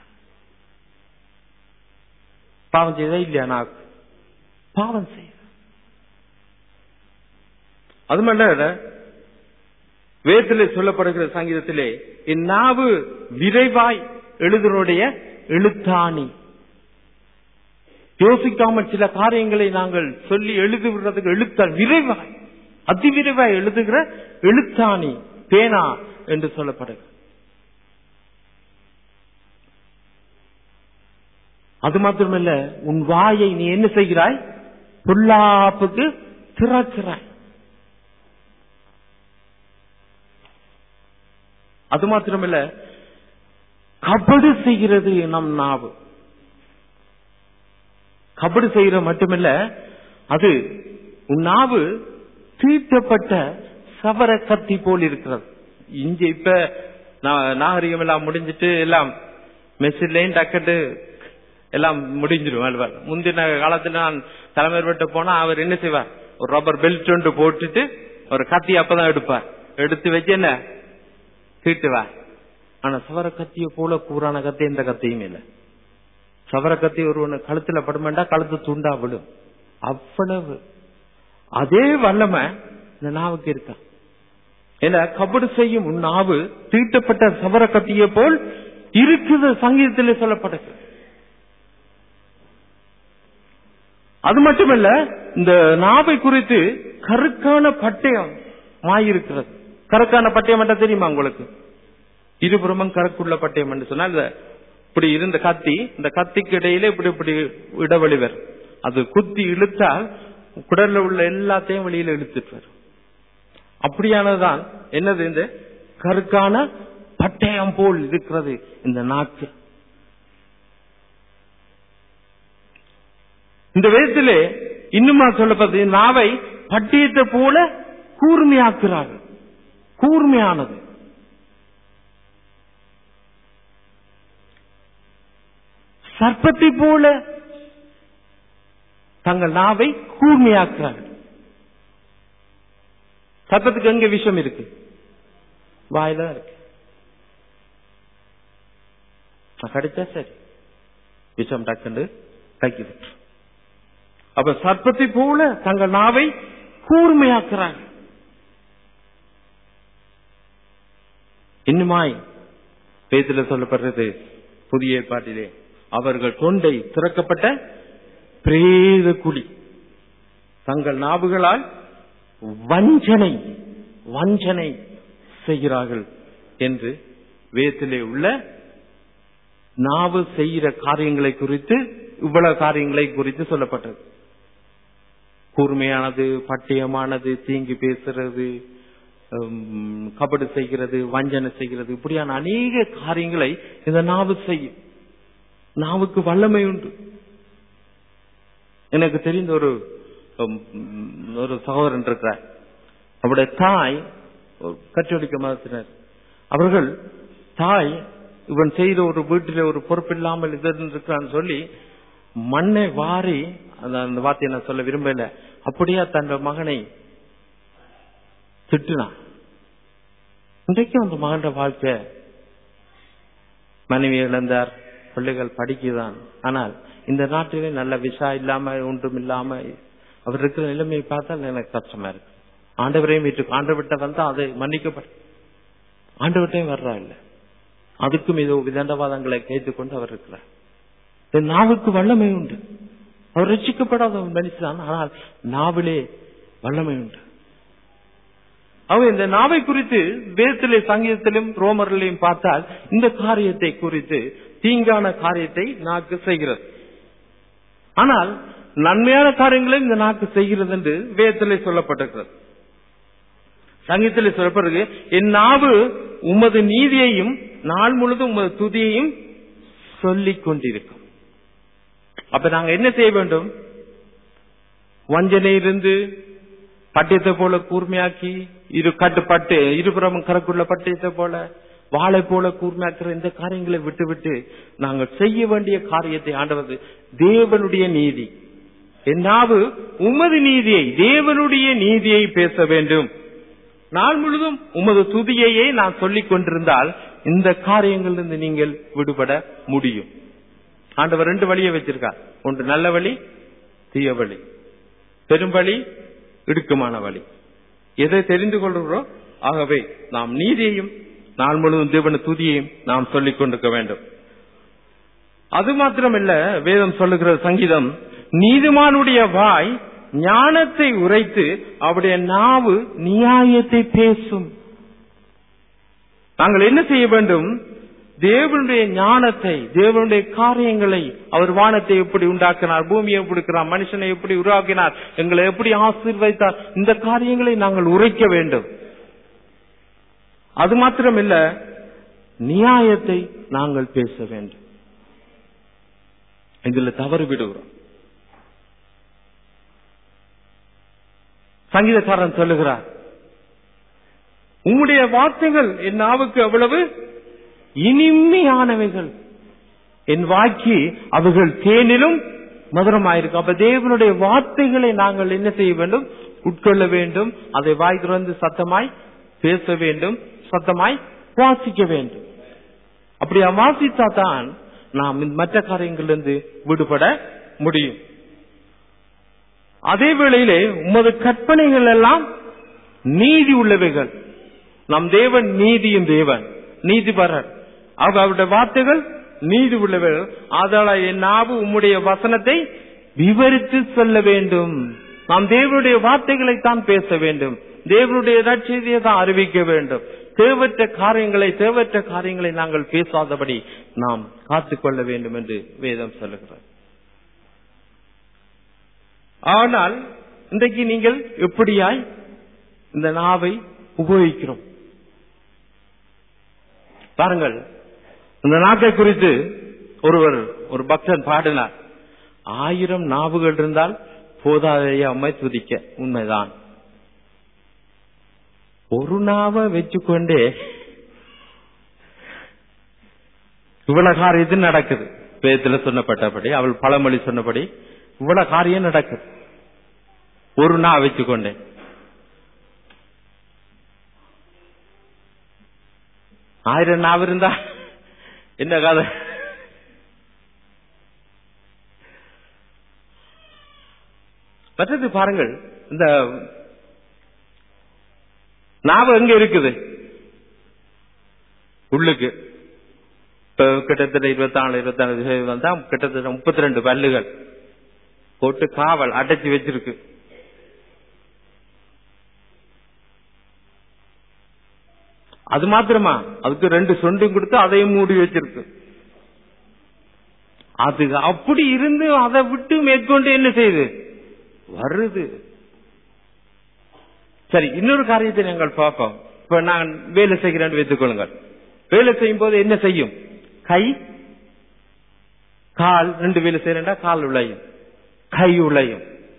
பாவம் செய்தா இல்லையா நான் பாவம் செய்த அது மட்டும் வேதத்திலே சொல்லப்படுகிற சங்கீதத்திலே என் நாவு விரைவாய் எழுதுனுடைய எழுத்தாணி யோசிக்காமல் சில காரியங்களை நாங்கள் சொல்லி எழுதுகிறதுக்கு எழுத்த விரைவாய் அதிவிரைவாய் எழுதுகிற எழுத்தாணி பேனா என்று சொல்லப்படுகிறது அது மாத்திரமல்ல உன் வாயை நீ என்ன செய்கிறாய் பொல்லாப்புக்கு திறக்கிறாய் அது மாத்திரமல்ல கபடு செய்கிறது நம் நாவு கபடு செய்கிற மட்டுமல்ல அது உன் நாவு தீட்டப்பட்ட சவர கத்தி போல் இருக்கிறது இங்க இப்ப நா- நாகரிகம் எல்லாம் முடிஞ்சிட்டு எல்லாம் மெஷின்லயும் டக்கட்டு எல்லாம் முடிஞ்சிடும் அல்வா முந்தின காலத்துல நான் தலைமையர் விட்டு போனா அவர் என்ன செய்வார் ஒரு ரப்பர் பெல்ட் ஒன்று போட்டுட்டு ஒரு கத்தி அப்பதான் எடுப்பார் எடுத்து வச்சு என்ன தீட்டுவார் ஆனா சவர கத்திய போல கூறான கத்தி எந்த கத்தியும் இல்லை சவர கத்தி ஒருவனு கழுத்துல படுமெண்டா கழுத்து துண்டா விடும் அவ்வளவு அதே வல்லமை இந்த நாவுக்கு இருக்கா ஏன்னா கபடு செய்யும் உன் நாவு தீட்டப்பட்ட சவர கத்தியை போல் இருக்குது சங்கீதத்திலே சொல்லப்பட்டது அது மட்டுமல்ல இந்த நாவை குறித்து கருக்கான பட்டயம் மாயிருக்கிறது கருக்கான பட்டயம் என்றா தெரியுமா உங்களுக்கு இருபுறமும் கருக்குள்ள பட்டயம் என்று சொன்னால் இந்த இப்படி இருந்த கத்தி இந்த கத்திக்கு இடையில இப்படி இப்படி இடைவெளி வரும் அது குத்தி இழுத்தால் குடல்ல உள்ள எல்லாத்தையும் வெளியில இழுத்துட்டு வரும் அப்படியானதுதான் என்னது இந்த கருக்கான பட்டயம் போல் இருக்கிறது இந்த நாக்கு இந்த வேதத்திலே இன்னுமா சொல்லப்பது நாவை பட்டயத்தை போல கூர்மையாக்குறார்கள் கூர்மையானது சர்ப்பத்தை போல தங்கள் நாவை கூர்மையாக்குறார்கள் சர்ப்பத்துக்கு எங்க விஷம் இருக்கு வாயில தான் இருக்கு நான் கடிச்சா சரி விஷம் டக்குண்டு கைக்கு விட்டு அப்ப சர்ப்பத்தை போல தங்கள் நாவை கூர்மையாக்குறாங்க இன்னுமாய் பேத்துல சொல்லப்படுறது புதிய ஏற்பாட்டிலே அவர்கள் தொண்டை திறக்கப்பட்ட பிரேத குழி தங்கள் நாவுகளால் வஞ்சனை வஞ்சனை செய்கிறார்கள் என்று வேதத்திலே உள்ள நாவு செய்கிற காரியங்களை குறித்து இவ்வளவு காரியங்களை குறித்து சொல்லப்பட்டது கூர்மையானது பட்டயமானது தீங்கி பேசுறது உம், கபடு செய்கிறது வஞ்சனை செய்கிறது இப்படியான அநேக காரியங்களை இந்த நாவு செய்யும் நாவுக்கு வல்லமை உண்டு எனக்கு தெரிந்த ஒரு உம், ஒரு சகோதரன் இருக்கிறார் அவருடைய தாய் ஒரு கற்றொலிக்க மதத்தினர் அவர்கள் தாய் இவன் செய்த ஒரு வீட்டிலே ஒரு பொறுப்பில்லாமல் இது இருக்கிறான்னு சொல்லி மண்ணை வாரி அந்த அந்த வார்த்தையை நான் சொல்ல விரும்பல அப்படியே தன் மகனை திட்டுனான் இன்றைக்கும் அந்த மகன் வாழ்க்கை மனைவி இழந்தார் பிள்ளைகள் படிக்குதான் ஆனால் இந்த நாட்டிலே நல்ல விசா இல்லாம ஒன்றும் இல்லாம அவர் இருக்கிற நிலைமையை பார்த்தால் எனக்கு கஷ்டமா இருக்கு ஆண்டவரையும் வீட்டுக்கு ஆண்டவர்கிட்ட வந்தா அது மன்னிக்கப்படும் ஆண்டவர்கிட்டையும் வர்றா இல்ல அதுக்கும் இது விதண்டவாதங்களை கேட்டுக்கொண்டு அவர் இருக்கிறார் இந்த நாவுக்கு வல்லமை உண்டு அவர் ரசிக்கப்படாத ஒரு மனுஷன் ஆனால் நாவிலே வல்லமை உண்டு அவன் இந்த நாவை குறித்து வேதத்திலே சங்கீதத்திலும் ரோமரிலையும் பார்த்தால் இந்த காரியத்தை குறித்து தீங்கான காரியத்தை நாக்கு செய்கிறது ஆனால் நன்மையான காரியங்களை இந்த நாக்கு செய்கிறது என்று வேதத்திலே சொல்லப்பட்டிருக்கிறது சங்கீதத்திலே சொல்லப்படுறது என் நாவு உமது நீதியையும் நாள் முழுதும் உமது துதியையும் சொல்லிக் கொண்டிருக்கும் அப்ப நாங்க என்ன செய்ய வேண்டும் வஞ்சனையிலிருந்து பட்டயத்தை போல கூர்மையாக்கி இரு கட்டுப்பட்டு இருபுறமும் கரக்குள்ள பட்டயத்தை போல வாளை போல கூர்மையாக்குற இந்த காரியங்களை விட்டு விட்டு நாங்கள் செய்ய வேண்டிய காரியத்தை ஆண்டவது தேவனுடைய நீதி என் நாவு உமது நீதியை தேவனுடைய நீதியை பேச வேண்டும் நாள் முழுதும் உமது துதியையே நான் சொல்லிக் கொண்டிருந்தால் இந்த காரியங்களிலிருந்து நீங்கள் விடுபட முடியும் ஆண்டவர் ரெண்டு வழியை வச்சிருக்கார் ஒன்று நல்ல வழி தீய வழி பெரும்பழி இடுக்கமான வழி எதை தெரிந்து கொள்கிறோம் ஆகவே நாம் நீதியையும் நாள் முழுவதும் தேவன துதியையும் நாம் சொல்லிக் கொண்டிருக்க வேண்டும் அது மாத்திரமல்ல வேதம் சொல்லுகிற சங்கீதம் நீதிமானுடைய வாய் ஞானத்தை உரைத்து அவருடைய நாவு நியாயத்தை பேசும் நாங்கள் என்ன செய்ய வேண்டும் தேவனுடைய ஞானத்தை தேவனுடைய காரியங்களை அவர் வானத்தை எப்படி உண்டாக்கினார் பூமியை எப்படி இருக்கிறார் மனுஷனை எப்படி உருவாக்கினார் எங்களை எப்படி ஆசீர்வதித்தார் இந்த காரியங்களை நாங்கள் உரைக்க வேண்டும் அது மாத்திரமில்ல நியாயத்தை நாங்கள் பேச வேண்டும் இதுல தவறு விடுகிறோம் சங்கீதக்காரன் சொல்லுகிறார் உம்முடைய வார்த்தைகள் என் நாவுக்கு அவ்வளவு இனிமையானவைகள் என் வாக்கி அவைகள் தேனிலும் மதுரமாயிருக்கு அப்ப தேவனுடைய வார்த்தைகளை நாங்கள் என்ன செய்ய வேண்டும் உட்கொள்ள வேண்டும் அதை வாய் திறந்து சத்தமாய் பேச வேண்டும் சத்தமாய் வாசிக்க வேண்டும் அப்படியா வாசித்தா தான் நாம் இந்த மற்ற காரியங்களிலிருந்து விடுபட முடியும் அதே வேளையிலே உமது கற்பனைகள் எல்லாம் நீதி உள்ளவைகள் நம் தேவன் நீதியும் தேவன் நீதிபரர் அவர் அவருடைய வார்த்தைகள் நீதி உள்ளவைகள் ஆதாள என் நாவு உம்முடைய வசனத்தை விவரித்து சொல்ல வேண்டும் நாம் தேவனுடைய வார்த்தைகளை தான் பேச வேண்டும் தேவனுடைய நற்செய்தியை தான் அறிவிக்க வேண்டும் தேவற்ற காரியங்களை தேவற்ற காரியங்களை நாங்கள் பேசாதபடி நாம் காத்துக்கொள்ள வேண்டும் என்று வேதம் சொல்லுகிறார் ஆனால் இன்றைக்கு நீங்கள் எப்படியாய் இந்த நாவை உபயோகிக்கிறோம் பாருங்கள் இந்த நாட்டை குறித்து ஒருவர் ஒரு பக்தன் பாடினார் ஆயிரம் நாவுகள் இருந்தால் போதாதைய அம்மை துதிக்க உண்மைதான் ஒரு நாவை வச்சுக்கொண்டே இவ்வளவு காரியத்தில் நடக்குது வேதத்துல சொன்னப்பட்டபடி அவள் பழமொழி சொன்னபடி இவ்வளவு காரியம் நடக்குது ஒரு நா வச்சுக்கொண்டேன் ஆயிரம் நாவு இருந்தா என்ன கதை மற்றது பாருங்கள் இந்த நாவு எங்க இருக்குது உள்ளுக்கு இப்ப கிட்டத்தட்ட இருபத்தி நாலு இருபத்தி நாலு வந்தா கிட்டத்தட்ட முப்பத்தி ரெண்டு பல்லுகள் போட்டு காவல் அடைச்சு வச்சிருக்கு அது மாத்திரமா அதுக்கு ரெண்டு சொண்டும் கொடுத்து அதையும் மூடி வச்சிருக்கு அது அப்படி இருந்து அதை விட்டு மேற்கொண்டு என்ன செய்யுது வருது சரி இன்னொரு காரியத்தை நாங்கள் பார்ப்போம் இப்ப நான் வேலை செய்கிறேன் வைத்துக் கொள்ளுங்கள் வேலை செய்யும் போது என்ன செய்யும் கை கால் ரெண்டு வேலை செய்யறா கால் உழையும் கை உழையும்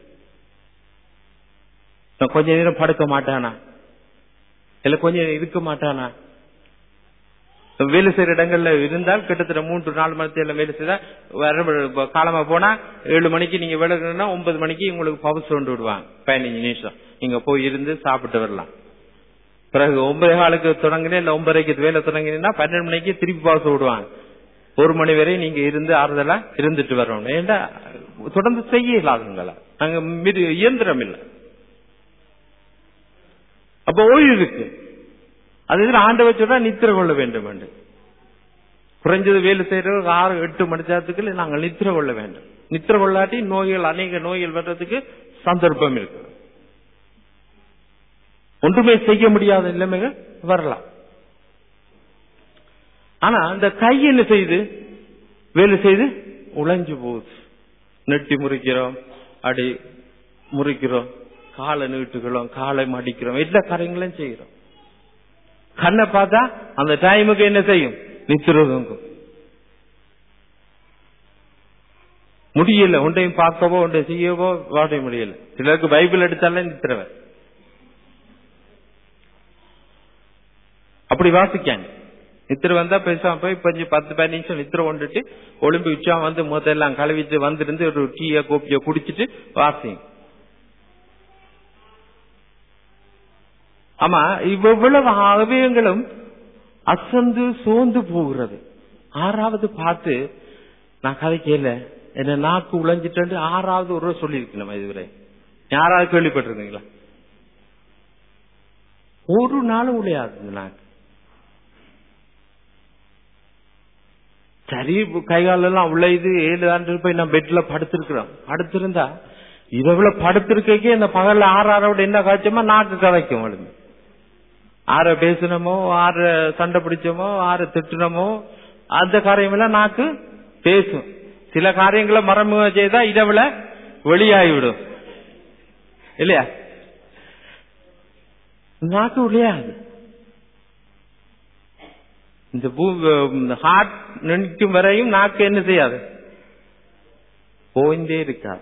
நான் கொஞ்ச நேரம் படுக்க மாட்டானா இல்ல கொஞ்சம் இருக்க மாட்டானா வேலை செய்யற இடங்கள்ல இருந்தால் கிட்டத்தட்ட மூன்று நாலு மணி நேரம் வேலை செய்தா வர காலமா போனா ஏழு மணிக்கு நீங்க விலகணும்னா ஒன்பது மணிக்கு உங்களுக்கு பவுஸ் கொண்டு விடுவாங்க பதினஞ்சு நிமிஷம் நீங்க போய் இருந்து சாப்பிட்டு வரலாம் பிறகு ஒன்பது காலுக்கு தொடங்கினே இல்ல ஒன்பதரைக்கு வேலை தொடங்கினா பன்னெண்டு மணிக்கு திருப்பி பவுஸ் விடுவாங்க ஒரு மணி வரை நீங்க இருந்து ஆறுதலா இருந்துட்டு வரணும் ஏண்டா தொடர்ந்து செய்ய இல்லாதவங்கள நாங்க மிரு இயந்திரம் இல்லை அப்ப ஓய்வு இருக்கு அது இதுல ஆண்டவர் சொல்றா நித்திர கொள்ள வேண்டும் என்று குறைஞ்சது வேலை செய்யறது ஆறு எட்டு மணி நேரத்துக்கு நாங்கள் நித்திர கொள்ள வேண்டும் நித்திர கொள்ளாட்டி நோய்கள் அநேக நோய்கள் வர்றதுக்கு சந்தர்ப்பம் இருக்கு ஒன்றுமே செய்ய முடியாத நிலைமைகள் வரலாம் ஆனா இந்த கை என்ன செய்யுது வேலை செய்து உழைஞ்சு போகுது நெட்டி முறிக்கிறோம் அடி முறிக்கிறோம் காலை நீட்டுக்கிறோம் காலை மடிக்கிறோம் எல்லா காரியங்களும் செய்கிறோம் கண்ணை பார்த்தா அந்த டைமுக்கு என்ன செய்யும் நித்திரதுங்கும் முடியல ஒன்றையும் பார்க்கவோ ஒன்றை செய்யவோ வாட முடியல சிலருக்கு பைபிள் எடுத்தாலே நித்திரவன் அப்படி வாசிக்காங்க நித்திர வந்தா பேசாம போய் கொஞ்சம் பத்து பதினஞ்சு நிமிஷம் நித்திர கொண்டுட்டு ஒளிம்பி உச்சா வந்து முதல்லாம் கழுவிட்டு வந்திருந்து ஒரு டீய கோப்பிய குடிச்சிட்டு வாசிங்க ஆமா இவ்வளவு அவயங்களும் அசந்து சோர்ந்து போகிறது ஆறாவது பார்த்து நான் கதை கேள என்ன நாக்கு உழைஞ்சிட்டு ஆறாவது ஒரு ரூபா சொல்லியிருக்கணும் இதுவரை யாராவது கேள்விப்பட்டிருக்கீங்களா ஒரு நாளும் உழையாது இந்த நாக்கு சரி கைகாலெல்லாம் உழைது ஏழு ஆண்டு போய் நான் பெட்ல படுத்திருக்கிறோம் படுத்திருந்தா இரவுல படுத்திருக்கே இந்த பகல்ல ஆறு ஆறோட என்ன காய்ச்சமா நாக்கு கதைக்கும் அவளுக்கு ஆற பேசணுமோ ஆற சண்டை பிடிச்சோமோ ஆற திட்டணுமோ அந்த காரியமெல்லாம் நாக்கு பேசும் சில காரியங்களை மறைமுக செய்தா இதை விட வெளியாகிவிடும் இல்லையா நாக்கு விளையாது இந்த ஹார்ட் நினைக்கும் வரையும் நாக்கு என்ன செய்யாது போய்ந்தே இருக்காது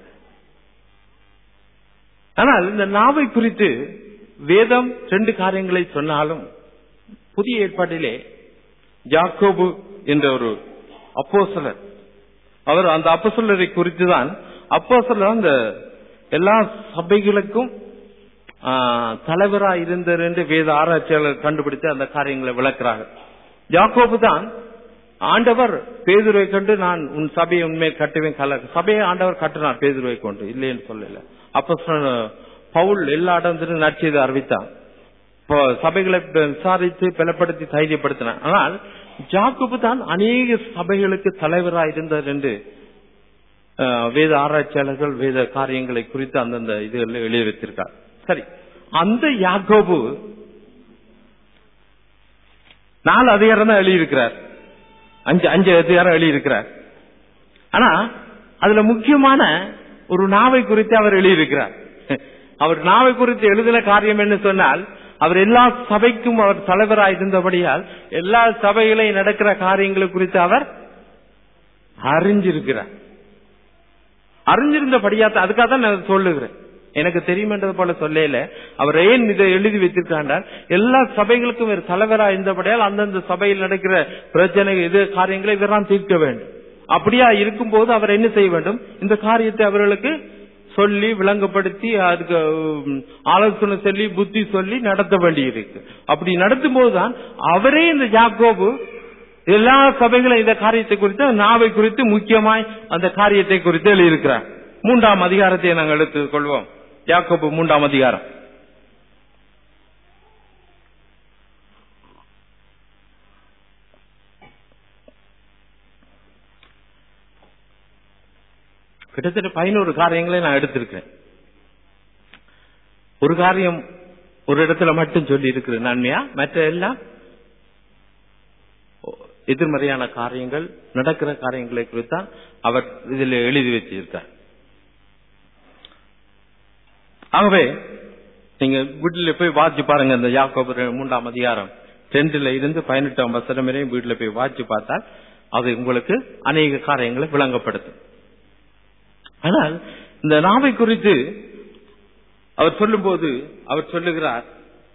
ஆனால் இந்த நாவை குறித்து வேதம் ரெண்டு காரியங்களை சொன்னாலும் புதிய ஏற்பாட்டிலே ஜாக்கோபு என்ற ஒரு அப்போசலர் அவர் அந்த அப்போசலரை குறித்து தான் அப்போசலர் அந்த எல்லா சபைகளுக்கும் தலைவராக இருந்தார் என்று வேத ஆராய்ச்சியாளர் கண்டுபிடித்து அந்த காரியங்களை விளக்குறாங்க ஜாக்கோபு தான் ஆண்டவர் பேதுருவை கண்டு நான் உன் சபையை உண்மையை கட்டுவேன் கல சபையை ஆண்டவர் கட்டினார் பேதுருவை கொண்டு இல்லைன்னு சொல்லல அப்ப பவுல் எல்லா இடத்திலும் நற்செய்து அறிவித்தான் சபைகளை விசாரித்து பலப்படுத்தி தைரியப்படுத்தினார் ஆனால் ஜாக்கோபு தான் அநேக சபைகளுக்கு தலைவராக இருந்தார் என்று வேத ஆராய்ச்சியாளர்கள் வேத காரியங்களை குறித்து அந்தந்த இதுகளில் எழுதி வைத்திருக்கார் சரி அந்த யாக்கோபு நாலு அதிகாரம் தான் எழுதியிருக்கிறார் அஞ்சு அஞ்சு அதிகாரம் எழுதியிருக்கிறார் ஆனா அதுல முக்கியமான ஒரு நாவை குறித்து அவர் எழுதியிருக்கிறார் அவர் நாவை குறித்து எழுதின காரியம் என்ன சொன்னால் அவர் எல்லா சபைக்கும் அவர் தலைவராக இருந்தபடியால் எல்லா சபைகளையும் நடக்கிற காரியங்களை குறித்து அவர் அறிஞ்சிருக்கிறார் அறிஞ்சிருந்தபடியா அதுக்காக தான் நான் சொல்லுகிறேன் எனக்கு தெரியுமென்றது போல சொல்லல அவர் ஏன் இதை எழுதி வைத்திருக்காண்டால் எல்லா சபைகளுக்கும் ஒரு தலைவரா இருந்தபடியால் அந்தந்த சபையில் நடக்கிற பிரச்சனை இது காரியங்களை இவரான் தீர்க்க வேண்டும் அப்படியா இருக்கும்போது அவர் என்ன செய்ய வேண்டும் இந்த காரியத்தை அவர்களுக்கு சொல்லி விளங்கப்படுத்தி அதுக்கு ஆலோசனை சொல்லி புத்தி சொல்லி நடத்த வேண்டியிருக்கு அப்படி நடத்தும் போதுதான் அவரே இந்த ஜாக்கோபு எல்லா சபைகளும் இந்த காரியத்தை குறித்து நாவை குறித்து முக்கியமாய் அந்த காரியத்தை குறித்து எழுதியிருக்கிறார் மூன்றாம் அதிகாரத்தை நாங்கள் எடுத்துக் கொள்வோம் யாக்கோபு மூன்றாம் அதிகாரம் கிட்டத்தட்ட பதினோரு காரியங்களை நான் எடுத்திருக்கேன் ஒரு காரியம் ஒரு இடத்துல மட்டும் சொல்லி இருக்கிறேன் நன்மையா மற்ற எல்லாம் எதிர்மறையான காரியங்கள் நடக்கிற காரியங்களை குறித்தான் அவர் இதில் எழுதி வச்சிருக்கார் ஆகவே நீங்க வீட்டுல போய் வாட்சி பாருங்க இந்த யாக்கோபு மூன்றாம் அதிகாரம் டென்த்ல இருந்து பதினெட்டாம் வசனம் வரையும் வீட்டுல போய் வாட்சி பார்த்தால் அது உங்களுக்கு அநேக காரியங்களை விளங்கப்படுத்தும் ஆனால் இந்த நாவை குறித்து அவர் சொல்லும்போது அவர் சொல்லுகிறார்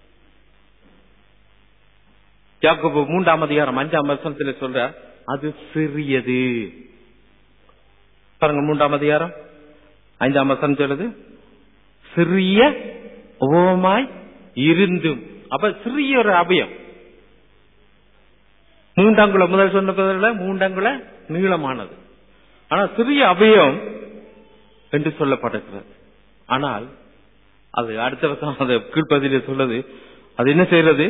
யாக்கோபு மூன்றாம் அதிகாரம் அஞ்சாம் வருஷத்துல சொல்றார் அது சிறியது பாருங்க மூன்றாம் அதிகாரம் ஐந்தாம் வருஷம் சொல்லுது சிறிய உபமாய் இருந்தும் அப்ப சிறிய ஒரு அபயம் மூன்றாங்குல முதல் சொன்ன மூன்றாங்குல நீளமானது ஆனா சிறிய அபயம் என்று சொல்லப்பட்டிருக்கிறது ஆனால் அது அடுத்த வருஷம் அந்த கீழ்ப்பதில சொல்லுது அது என்ன செய்யறது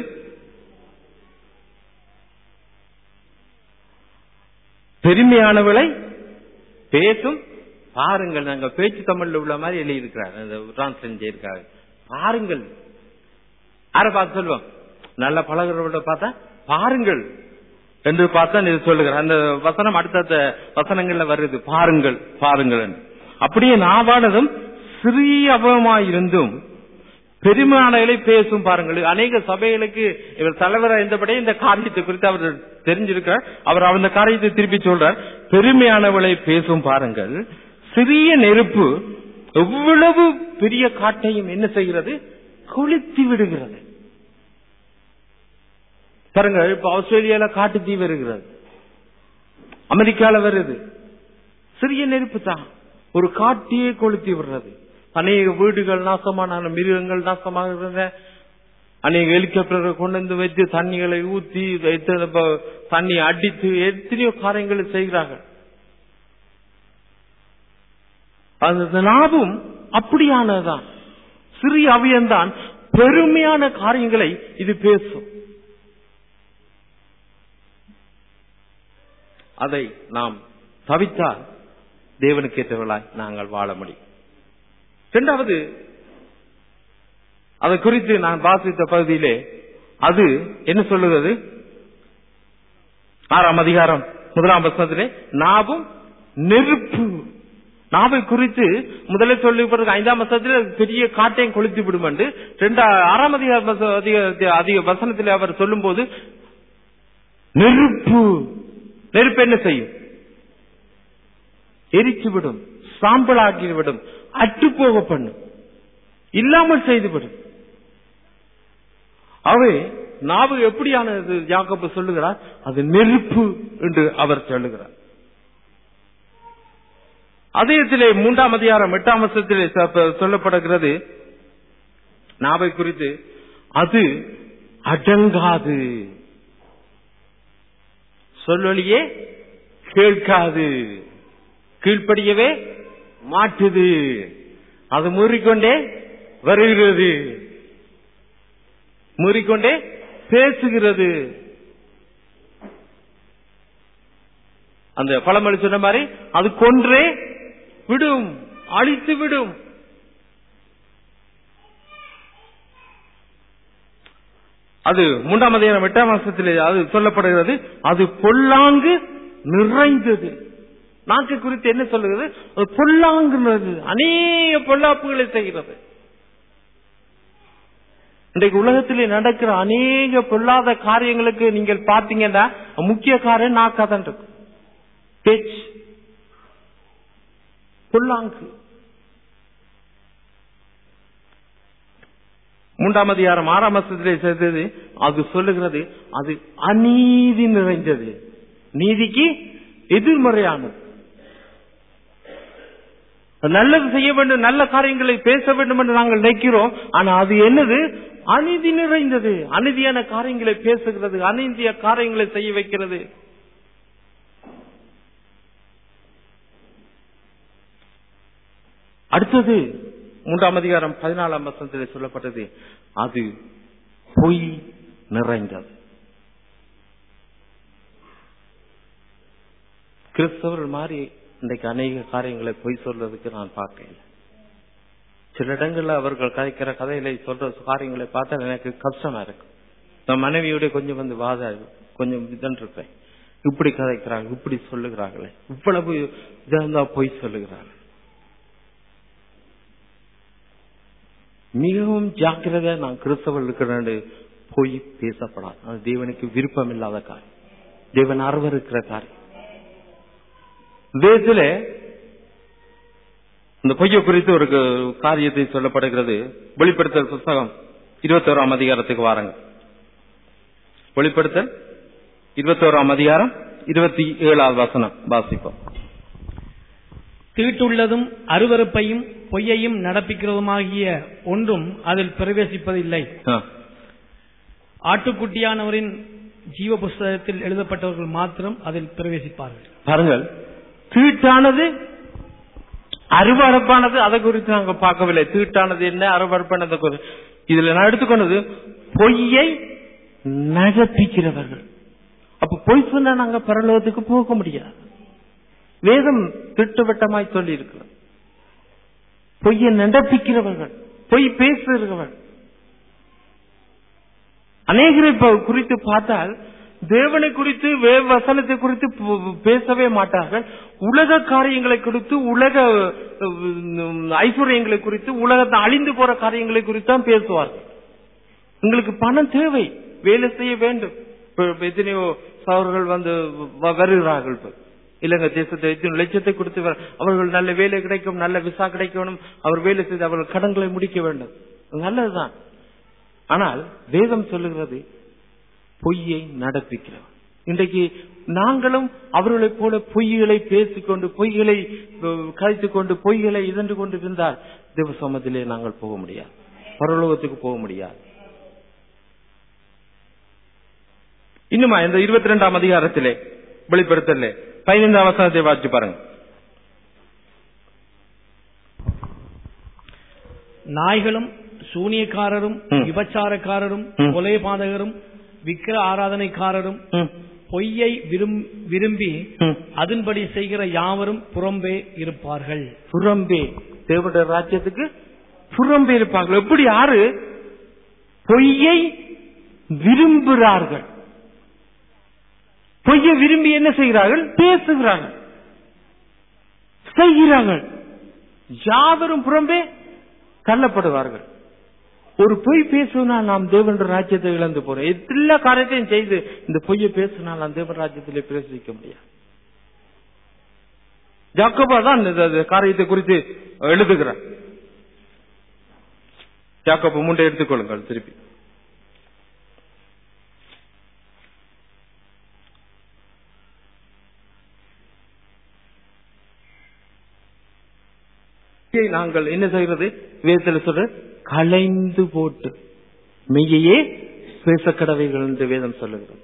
பெருமையானவளை பேசும் பாருங்கள் நாங்க பேச்சு தமிழ்ல உள்ள மாதிரி எழுதியிருக்கிறார் அந்த டிரான்ஸ்லேட் செய்யிருக்காரு பாருங்கள் யார பார்த்து சொல்லுவோம் நல்ல பழகிறவர்கள பார்த்தா பாருங்கள் என்று பார்த்தா இது சொல்லுகிறார் அந்த வசனம் அடுத்த வசனங்கள்ல வருது பாருங்கள் பாருங்கள் என்று. அப்படியே நாவானதும் சிறிய அபமாயிருந்தும் பெருமானங்களை பேசும் பாருங்கள் அநேக சபைகளுக்கு இவர் தலைவராக இருந்தபடி இந்த காரியத்தை குறித்து அவர் தெரிஞ்சிருக்கிறார் அவர் அந்த காரியத்தை திருப்பி சொல்றார் பெருமையானவளை பேசும் பாருங்கள் சிறிய நெருப்பு எவ்வளவு பெரிய காட்டையும் என்ன செய்கிறது கொளுத்தி விடுகிறது பாருங்க இப்ப ஆஸ்திரேலியால காட்டு தீ வருகிறது அமெரிக்கால வருது சிறிய நெருப்பு தான் ஒரு காட்டியே கொளுத்தி விடுறது அநேக வீடுகள் நாசமான மிருகங்கள் நாசமாக அநேக ஹெலிகாப்டரை கொண்டு வந்து வச்சு தண்ணிகளை ஊத்தி எத்தனை ப- தண்ணி அடித்து எத்தனையோ காரியங்களை செய்கிறார்கள் அந்த லாபம் அப்படியானதுதான் சிறிய அவியம்தான் பெருமையான காரியங்களை இது பேசும் அதை நாம் தவித்தால் தேவனுக்கு ஏற்றவர்களாய் நாங்கள் வாழ முடியும் இரண்டாவது அதை குறித்து நான் வாசித்த பகுதியிலே அது என்ன சொல்லுகிறது ஆறாம் அதிகாரம் முதலாம் வசனத்திலே நாவும் நெருப்பு நாவை குறித்து முதல்ல சொல்லி பிறகு ஐந்தாம் வசனத்தில் பெரிய காட்டையும் கொளுத்தி விடும் என்று ரெண்டு ஆறாம் அதிகார வச- அதிக அதிக வசனத்தில் அவர் சொல்லும் போது நெருப்பு நெருப்பு என்ன செய்யும் எரிச்சு விடும் சாம்பலாக்கி விடும் அட்டு போக பண்ணும் இல்லாமல் செய்துவிடும் அவை நாவு எப்படியானது யாக்கப்பு சொல்லுகிறார் அது நெருப்பு என்று அவர் சொல்லுகிறார் அதயத்திலே மூன்றாம் அதிகாரம் எட்டாம் வருஷத்திலே சொல்லப்படுகிறது நாவை குறித்து அது அடங்காது சொல்லொலியே கேட்காது கீழ்ப்படியவே மாட்டுது அது மூறிக்கொண்டே வருகிறது மூறிக்கொண்டே பேசுகிறது அந்த பழமொழி சொன்ன மாதிரி அது கொன்றே விடும் அழித்து விடும் அது மூன்றாம் அதிகாரம் எட்டாம் மாசத்திலே அது சொல்லப்படுகிறது அது பொல்லாங்கு நிறைந்தது நாக்கு குறித்து என்ன சொல்லுகிறது அது பொல்லாங்குறது அநேக பொல்லாப்புகளை செய்கிறது இன்றைக்கு உலகத்திலே நடக்கிற அநேக பொல்லாத காரியங்களுக்கு நீங்கள் பார்த்தீங்கன்னா முக்கிய காரியம் நாக்காதான் இருக்கு பேச்சு பொல்லாங்கு மூன்றாம் அதிகாரம் ஆறாம் வருஷத்திலே சேர்ந்தது அது சொல்லுகிறது அது அநீதி நிறைந்தது நீதிக்கு எதிர்மறையானது நல்லது செய்ய வேண்டும் நல்ல காரியங்களை பேச வேண்டும் என்று நாங்கள் நினைக்கிறோம் ஆனா அது என்னது அநீதி நிறைந்தது அநீதியான காரியங்களை பேசுகிறது அநீதிய காரியங்களை செய்ய வைக்கிறது அடுத்தது மூன்றாம் அதிகாரம் பதினாலாம் வசனத்தில் சொல்லப்பட்டது அது பொய் நிறைந்தது கிறிஸ்தவர்கள் மாதிரி இன்றைக்கு அநேக காரியங்களை பொய் சொல்றதுக்கு நான் பார்க்கல சில இடங்கள்ல அவர்கள் கதைக்கிற கதைகளை சொல்ற காரியங்களை பார்த்தா எனக்கு கஷ்டமா இருக்கு நான் மனைவியோட கொஞ்சம் வந்து வாத கொஞ்சம் இதன் இருப்பேன் இப்படி கதைக்கிறாங்க இப்படி சொல்லுகிறாங்களே இவ்வளவு இதா இருந்தா பொய் சொல்லுகிறாங்க மிகவும் ஜாக்கிரதையா நான் கிறிஸ்தவர்கள் இருக்கிறேன் பொய் பேசப்படாது அது தேவனுக்கு விருப்பம் இல்லாத காரியம் தேவன் அருவருக்கிற காரியம் தேசத்துல இந்த பொய்யை குறித்து ஒரு காரியத்தை சொல்லப்படுகிறது வெளிப்படுத்தல் புஸ்தகம் இருபத்தோராம் அதிகாரத்துக்கு வாருங்க வெளிப்படுத்தல் இருபத்தோராம் அதிகாரம் இருபத்தி ஏழாவது வசனம் வாசிப்போம் தீட்டுள்ளதும் அருவருப்பையும் பொய்யையும் நடப்பிக்கிறதுமாகிய ஒன்றும் அதில் பிரவேசிப்பதில்லை ஆ. ஆட்டுக்குட்டியானவரின் ஜீவ புஸ்தகத்தில் எழுதப்பட்டவர்கள் மாத்திரம் அதில் பிரவேசிப்பார்கள் பாருங்கள் தீட்டானது அருவறுப்பானது அதை குறித்து நாங்க பார்க்கவில்லை தீட்டானது என்ன அருவறுப்பானது குறி- இதுல நான் எடுத்துக்கொண்டது பொய்யை நடப்பிக்கிறவர்கள் அப்ப பொய் சொன்னா நாங்க பரலோகத்துக்கு போக முடியாது வேதம் திட்டவட்டமாய் சொல்லி இருக்கிறது பொய்யை நடப்பிக்கிறவர்கள் பொய் பேசுகிறவர்கள் அநேகரை இப்ப குறித்து பார்த்தால் தேவனை குறித்து வேத வசனத்தை குறித்து பு- பேசவே மாட்டார்கள் உலக காரியங்களை குறித்து உலக உம், ஐஸ்வர்யங்களை குறித்து உலகத்தை அழிந்து போற காரியங்களை குறித்து தான் பேசுவார்கள் உங்களுக்கு பணம் தேவை வேலை செய்ய வேண்டும் இப்ப இப்ப எத்தனையோ சவர்கள் வந்து வ- வருகிறார்கள் இப்ப இலங்கை தேசத்தை எத்தனை லட்சத்தை கொடுத்து வர- அவர்கள் நல்ல வேலை கிடைக்கும் நல்ல விசா கிடைக்கணும் அவர் வேலை செய்து அவர்கள் கடன்களை முடிக்க வேண்டும் நல்லதுதான் ஆனால் வேதம் சொல்லுகிறது பொய்யை நடப்பிக்கிறவர் இன்றைக்கு நாங்களும் அவர்களைப் போல பொய்களை பேசிக்கொண்டு பொய்களை அஹ், கழித்துக் கொண்டு பொய்களை இதன்று கொண்டு இருந்தால் தேவ சமத்திலே நாங்கள் போக முடியாது பரலோகத்துக்கு போக முடியாது இன்னுமா இந்த இருபத்தி ரெண்டாம் அதிகாரத்திலே வெளிப்படுத்தல பதினைந்தாம் வசனத்தை வாசிச்சு பாருங்க நாய்களும் சூனியக்காரரும் ம். விபச்சாரக்காரரும் ம். கொலைபாதகரும் விக்கிர ஆராதனைக்காரரும் ம், பொய்யை விரும்- விரும்பி ம். அதன்படி செய்கிற யாவரும் புறம்பே இருப்பார்கள் புறம்பே தேவனுடைய ராஜ்யத்துக்கு புறம்பே இருப்பார்கள் எப்படி யாரு பொய்யை விரும்புகிறார்கள் பொய்ய விரும்பி என்ன செய்கிறார்கள் பேசுகிறார்கள் செய்கிறார்கள் யாவரும் புறம்பே தள்ளப்படுவார்கள் ஒரு பொய் பேசுனால் நாம் தேவன் ராஜ்யத்தை இழந்து போறோம் எல்லா காரியத்தையும் செய்து இந்த பொய்யை பேசினால் நாம் தேவன் ராஜ்யத்திலே பிரவேசிக்க முடியாது ஜாக்கோபா தான் இந்த இந்த காரியத்தை குறித்து எழுதுகிறார் ஜாக்கோபு மூன்றை எடுத்துக்கொள்ளுங்கள் திருப்பி நாங்கள் என்ன செய்கிறது வேதத்தில் சொல்ற களைந்து போட்டு மெய்யையே பேசக்கடவைகள் என்று வேதம் சொல்லுகிறது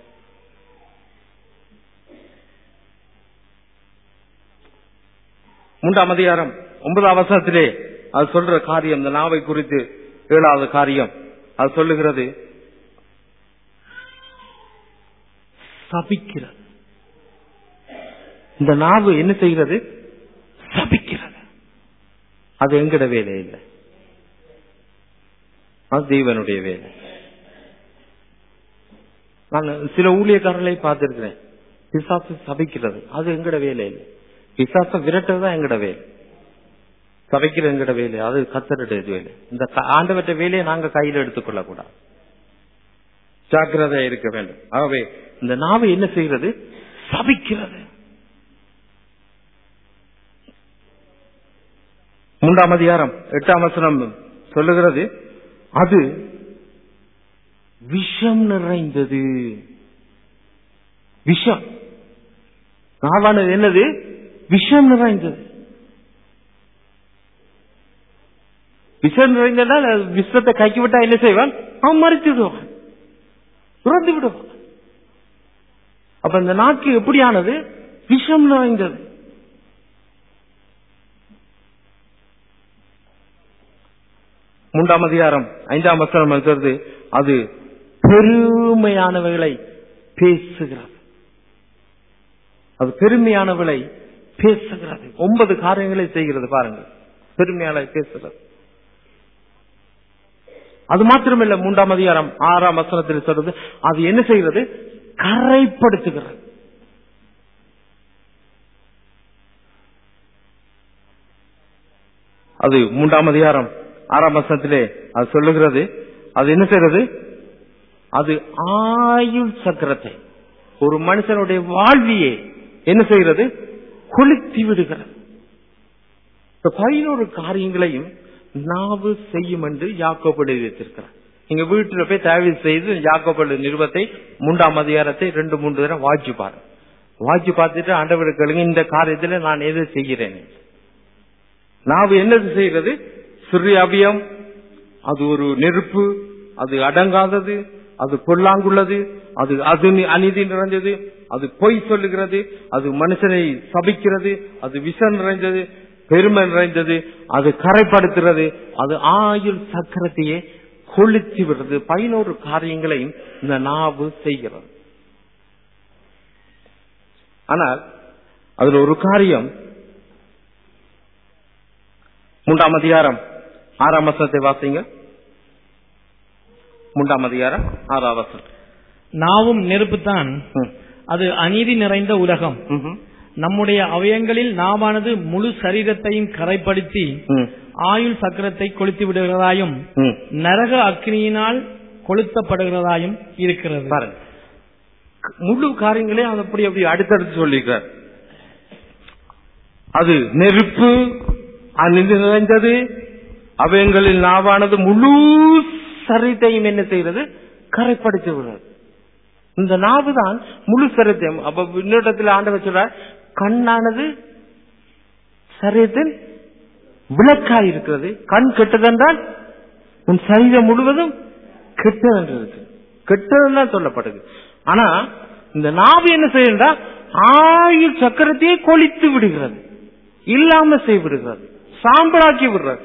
மூன்றாம் அதிகாரம் ஒன்பதாம் வசனத்திலே அது சொல்ற காரியம் இந்த நாவை குறித்து ஏழாவது காரியம் அது சொல்லுகிறது சபிக்கிறது இந்த நாவு என்ன செய்கிறது சபிக்கிறது அது எங்கட வேலை இல்லை அது தெய்வனுடைய வேலை நான் சில ஊழியக்காரர்களை பார்த்திருக்கிறேன் பிசாசு சபிக்கிறது அது எங்கட வேலை இல்லை பிசாசம் விரட்டுறது தான் எங்கட வேலை சபைக்கிற எங்கட வேலை அது கத்தருடைய வேலை இந்த ஆண்டவற்ற வேலையை நாங்க கையில் எடுத்துக்கொள்ள கூடாது ஜாக்கிரதையா இருக்க வேண்டும் ஆகவே இந்த நாவு என்ன செய்கிறது சபிக்கிறது மூன்றாம் அதிகாரம் எட்டாம் வசனம் சொல்லுகிறது அது விஷம் நிறைந்தது விஷம் நாவானது என்னது விஷம் நிறைந்தது விஷம் நிறைந்ததால் விஷத்தை கைக்கு விட்டா என்ன செய்வான் அவன் மறித்து விடுவான் துறந்து விடுவான் அப்ப இந்த நாக்கு எப்படியானது விஷம் நிறைந்தது மூன்றாம் அதிகாரம் ஐந்தாம் வசனம் இருக்கிறது அது பெருமையானவைகளை பேசுகிறது அது பெருமையானவளை பேசுகிறது ஒன்பது காரியங்களை செய்கிறது பாருங்க பெருமையான பேசுகிறது அது மாத்திரமில்ல மூன்றாம் அதிகாரம் ஆறாம் வசனத்தில் சொல்றது அது என்ன செய்கிறது கரைப்படுத்துகிறது அது மூன்றாம் அதிகாரம் ஆறாம் வசனத்திலே அது சொல்லுகிறது அது என்ன செய்யறது அது ஆயுள் சக்கரத்தை ஒரு மனுஷனுடைய வாழ்வியே என்ன செய்கிறது கொளுத்தி விடுகிறது பதினோரு காரியங்களையும் நாவு செய்யும் என்று யாக்கோபடு வைத்திருக்கிறார் நீங்க வீட்டுல போய் தயவு செய்து யாக்கோபடு நிறுவத்தை மூன்றாம் அதிகாரத்தை ரெண்டு மூன்று தடவை வாட்சி பாருங்க வாட்சி பார்த்துட்டு ஆண்டவர்களுக்கு இந்த காரியத்துல நான் எதை செய்கிறேன் நாவு என்னது செய்கிறது சிறு அபியம் அது ஒரு நெருப்பு அது அடங்காதது அது பொல்லாங்குள்ளது அது அது அநீதி நிறைந்தது அது பொய் சொல்லுகிறது அது மனுஷனை சபிக்கிறது அது விஷம் நிறைந்தது பெருமை நிறைந்தது அது கரைப்படுத்துறது அது ஆயுள் சக்கரத்தையே கொளுத்தி விடுறது பதினோரு காரியங்களையும் இந்த நாவு செய்கிறது ஆனால் அதுல ஒரு காரியம் மூன்றாம் அதிகாரம் ஆறாம் வசனத்தை வாசிங்க மூன்றாம் அதிகாரம் ஆறாம் வசனம் நாவும் நெருப்புத்தான் அது அநீதி நிறைந்த உலகம் நம்முடைய அவயங்களில் நாவானது முழு சரீரத்தையும் கரைப்படுத்தி ஆயுள் சக்கரத்தை கொளுத்தி விடுகிறதாயும் நரக அக்னியினால் கொளுத்தப்படுகிறதாயும் இருக்கிறது பாருங்க முழு காரியங்களையும் அது அப்படி அப்படி அடுத்தடுத்து சொல்லிக்கிறார் அது நெருப்பு அணிந்து நிறைந்தது அவயங்களில் நாவானது முழு சரீரத்தையும் என்ன செய்கிறது கரைப்படுத்தி விடுறது இந்த நாவு தான் முழு சரீரத்தையும் அப்ப இன்னொருடத்தில் ஆண்டவர் சொல்றார் கண்ணானது சரீரத்தில் விளக்காய் இருக்கிறது கண் கெட்டதென்றால் உன் சரீரம் முழுவதும் கெட்டதென்று இருக்கு கெட்டதுதான் சொல்லப்படுது ஆனா இந்த நாவு என்ன செய்யறா ஆயுள் சக்கரத்தையே கொளித்து விடுகிறது இல்லாம செய்விடுகிறது சாம்பலாக்கி விடுறது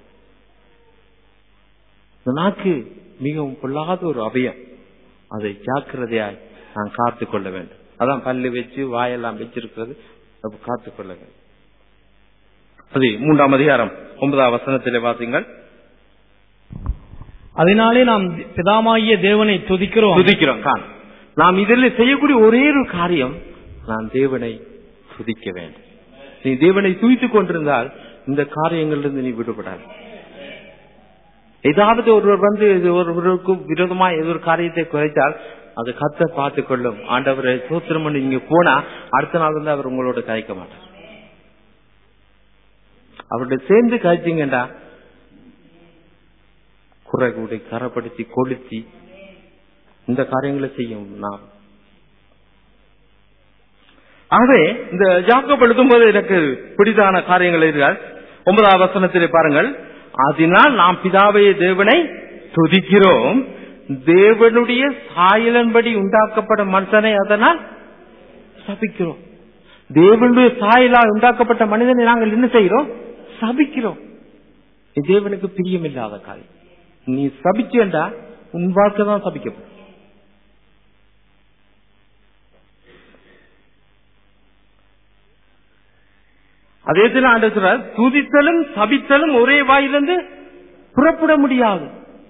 இந்த நாக்கு மிகவும் பொல்லாத ஒரு அபயம் அதை ஜாக்கிரதையாய் நான் காத்து கொள்ள வேண்டும் அதான் பல்லு வச்சு வாயெல்லாம் வச்சிருக்கிறது காத்து கொள்ள வேண்டும் அது மூன்றாம் அதிகாரம் ஒன்பதாம் வசனத்திலே வாசிங்கள் அதனாலே நாம் பிதாமாகிய தேவனை துதிக்கிறோம் துதிக்கிறோம் காண் நாம் இதில் செய்யக்கூடிய ஒரே ஒரு காரியம் நான் தேவனை துதிக்க வேண்டும் நீ தேவனை துதித்துக் கொண்டிருந்தால் இந்த காரியங்களிலிருந்து நீ விடுபடாது ஏதாவது ஒருவர் வந்து இது ஒருவருக்கு விரோதமா ஏதோ ஒரு காரியத்தை குறைத்தால் அது கத்த பார்த்துக் கொள்ளும் ஆண்டவரை சோத்திரம் பண்ணி நீங்க போனா அடுத்த நாள் வந்து அவர் உங்களோட கதைக்க மாட்டார் அவர்கிட்ட சேர்ந்து கழிச்சிங்கடா குறை கூடி கரப்படுத்தி கொளுத்தி இந்த காரியங்களை செய்யும் நாம் ஆகவே இந்த ஜாக்கப் எழுதும்போது எனக்கு பிடித்தான காரியங்கள் இருக்கிறார் ஒன்பதாம் வசனத்திலே பாருங்கள் அதனால் நாம் பிதாவைய தேவனை துதிக்கிறோம் தேவனுடைய சாயலன்படி உண்டாக்கப்பட்ட மனுஷனை அதனால் சபிக்கிறோம் தேவனுடைய சாயலால் உண்டாக்கப்பட்ட மனிதனை நாங்கள் என்ன செய்கிறோம் சபிக்கிறோம் இது தேவனுக்கு பிரியமில்லாத காரியம் நீ சபிச்சேண்டா உன் வாழ்க்கை தான் சபிக்கப்படும் அதே ஆண்டு சொல்றார் துதித்தலும் சபித்தலும் ஒரே வாயிலிருந்து புறப்பட முடியாது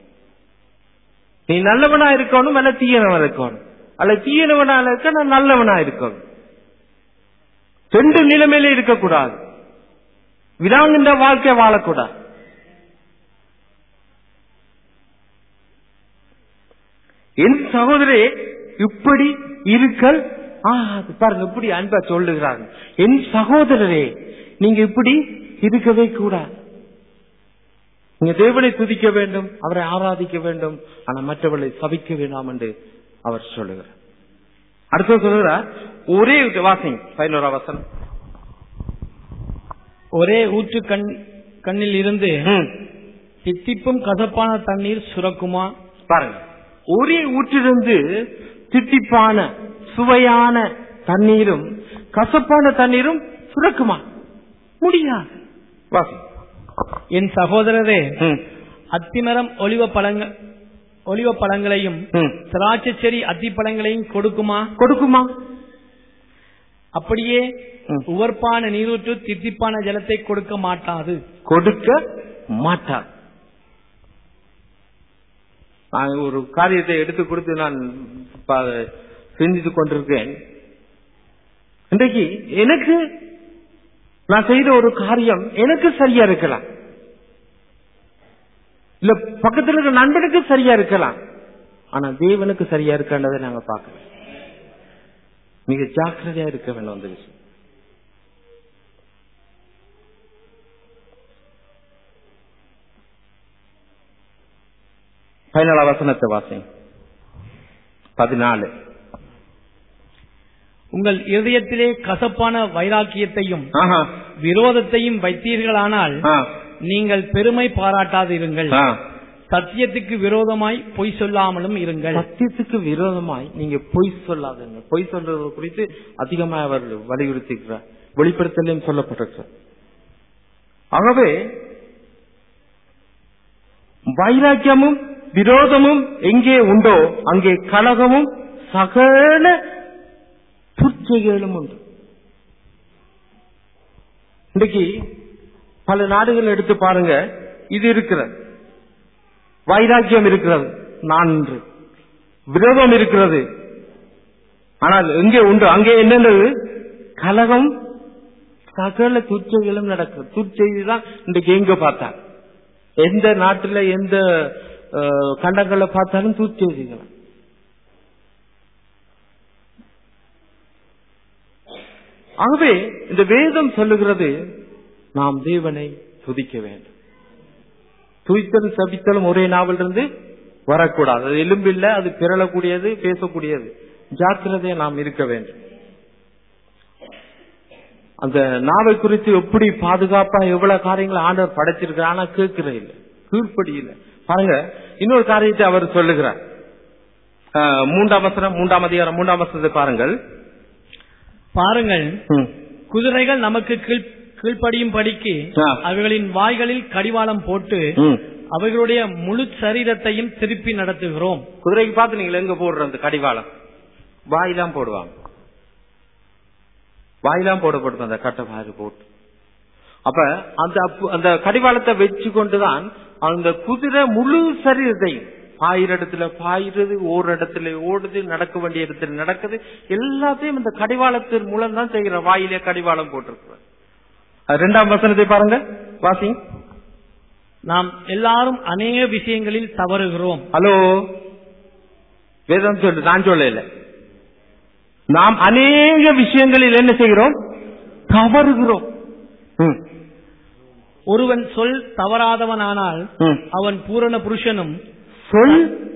நீ நல்லவனா இருக்கணும் அல்ல தீயனவனா இருக்கணும் அல்ல தீயனவனா இருக்க நான் நல்லவனா இருக்கணும் ரெண்டு நிலைமையில இருக்கக்கூடாது விடாங்கின்ற வாழ்க்கை வாழக்கூடாது என் சகோதரே இப்படி இருக்கல் ஆ, அது பாருங்க இப்படி அன்பா சொல்லுகிறாங்க என் சகோதரரே நீங்க இப்படி இருக்கவே கூடாது நீங்க தேவனை துதிக்க வேண்டும் அவரை ஆராதிக்க வேண்டும் ஆனா மற்றவர்களை சபிக்க வேண்டாம் என்று அவர் சொல்லுகிறார் அடுத்து சொல்லுகிறார் ஒரே வாசிங் பதினோரா வசனம் ஒரே ஊற்று கண் கண்ணில் இருந்து ம். தித்திப்பும் கசப்பான தண்ணீர் சுரக்குமா பாருங்க ஒரே ஊற்றிலிருந்து திட்டிப்பான சுவையான தண்ணீரும் கசப்பான தண்ணீரும் சுரக்குமா முடியாது வாசி என் சகோதரரே ம். அத்திமரம் ஒலிவ பழங்க ஒலிவ பழங்களையும் ம். திராட்சை செடி அத்தி பழங்களையும் கொடுக்குமா கொடுக்குமா அப்படியே ம். உவர்ப்பான நீரூற்று தித்திப்பான ஜலத்தை கொடுக்க மாட்டாது கொடுக்க மாட்டார் நான் ஒரு காரியத்தை எடுத்து கொடுத்து நான் ப- சிந்தித்துக் கொண்டிருக்கேன் இன்றைக்கு எனக்கு நான் செய்த ஒரு காரியம் எனக்கு சரியா இருக்கலாம் இல்ல பக்கத்துல இருக்க நண்பனுக்கு சரியா இருக்கலாம் ஆனா தேவனுக்கு சரியா இருக்கான்றதை நாங்க பார்க்கணும் மிக ஜாக்கிரதையா இருக்க வேண்டும் அந்த விஷயம் பதினாலாம் வசனத்தை வாசிங்க பதினாலு உங்கள் இருதயத்திலே கசப்பான வைராக்கியத்தையும் ஆஹா. விரோதத்தையும் வைத்தீர்களானால் ஆ. நீங்கள் பெருமை பாராட்டாதிருங்கள் ஆ. சத்தியத்துக்கு விரோதமாய் பொய் சொல்லாமலும் இருங்கள் சத்தியத்துக்கு விரோதமாய் நீங்க பொய் சொல்லாதுங்க பொய் சொல்றது குறித்து அதிகமாக அவர் வலியுறுத்திக்கிறார் வெளிப்படுத்தலையும் சொல்லப்பட்டிருக்கிறார் ஆகவே வைராக்கியமும் விரோதமும் எங்கே உண்டோ அங்கே கலகமும் சகல துர்ச்சைகளும் உண்டு இன்றைக்கு பல நாடுகள் எடுத்து பாருங்க இது இருக்கிறது வைராக்கியம் இருக்கிறது நான் என்று. விரோதம் இருக்கிறது ஆனால் எங்கே உண்டு அங்கே என்னென்னது கலகம் சகல துர்ச்சைகளும் நடக்கும் துர்ச்செய்தி தான் இன்றைக்கு எங்க பார்த்தா எந்த நாட்டுல எந்த அஹ், கண்டங்கள்ல பார்த்தாலும் துர்ச்செய்திகள் ஆகவே இந்த வேதம் சொல்லுகிறது நாம் தேவனை துதிக்க வேண்டும் துய்த்தல் சபித்தலும் ஒரே நாவல் இருந்து வரக்கூடாது அது எலும்பில்ல அது பிறழக்கூடியது பேசக்கூடியது ஜாக்கிரதையா நாம் இருக்க வேண்டும் அந்த நாவை குறித்து எப்படி பாதுகாப்பா எவ்வளவு காரியங்களை ஆண்டவர் படைச்சிருக்கிறார் ஆனா கேட்கிற இல்ல கீழ்ப்படி இல்ல பாருங்க இன்னொரு காரியத்தை அவர் சொல்லுகிறார் ஆஹ், மூன்றாம் வசனம் மூன்றாம் அதிகாரம் மூன்றாம் வசனத்தை பாருங்கள் பாருங்கள் ம். குதிரைகள் நமக்கு கீழ் கீழ்ப்படியும் படிக்கு ஆ. அவைகளின் வாய்களில் கடிவாளம் போட்டு ம். அவைகளுடைய முழு சரீரத்தையும் திருப்பி நடத்துகிறோம் குதிரைக்கு பார்த்து நீங்க எங்க போடுற அந்த கடிவாளம் வாயிலாம் போடுவாங்க வாயிலாம் போடப்படுது அந்த கட்டை வாயில் போட்டு அப்ப அந்த அப்பு- அந்த கடிவாளத்தை வச்சு கொண்டுதான் அந்த குதிரை முழு சரீரத்தையும் பாயிர இடத்துல பாயிறது ஓர் இடத்துல ஓடுது நடக்க வேண்டிய இடத்துல நடக்குது எல்லாத்தையும் இந்த கடிவாளத்தின் மூலம் தான் செய்கிற வாயிலே கடிவாளம் போட்டிருக்கிறார் அது ரெண்டாம் வசனத்தை பாருங்க வாசிங் நாம் எல்லாரும் அநேக விஷயங்களில் தவறுகிறோம் ஹலோ வேதம் சொல்லு நான் சொல்லல நாம் அநேக விஷயங்களில் என்ன செய்கிறோம் தவறுகிறோம் ம், ஒருவன் சொல் தவறாதவனானால் ம். அவன் பூரண புருஷனும் சொல்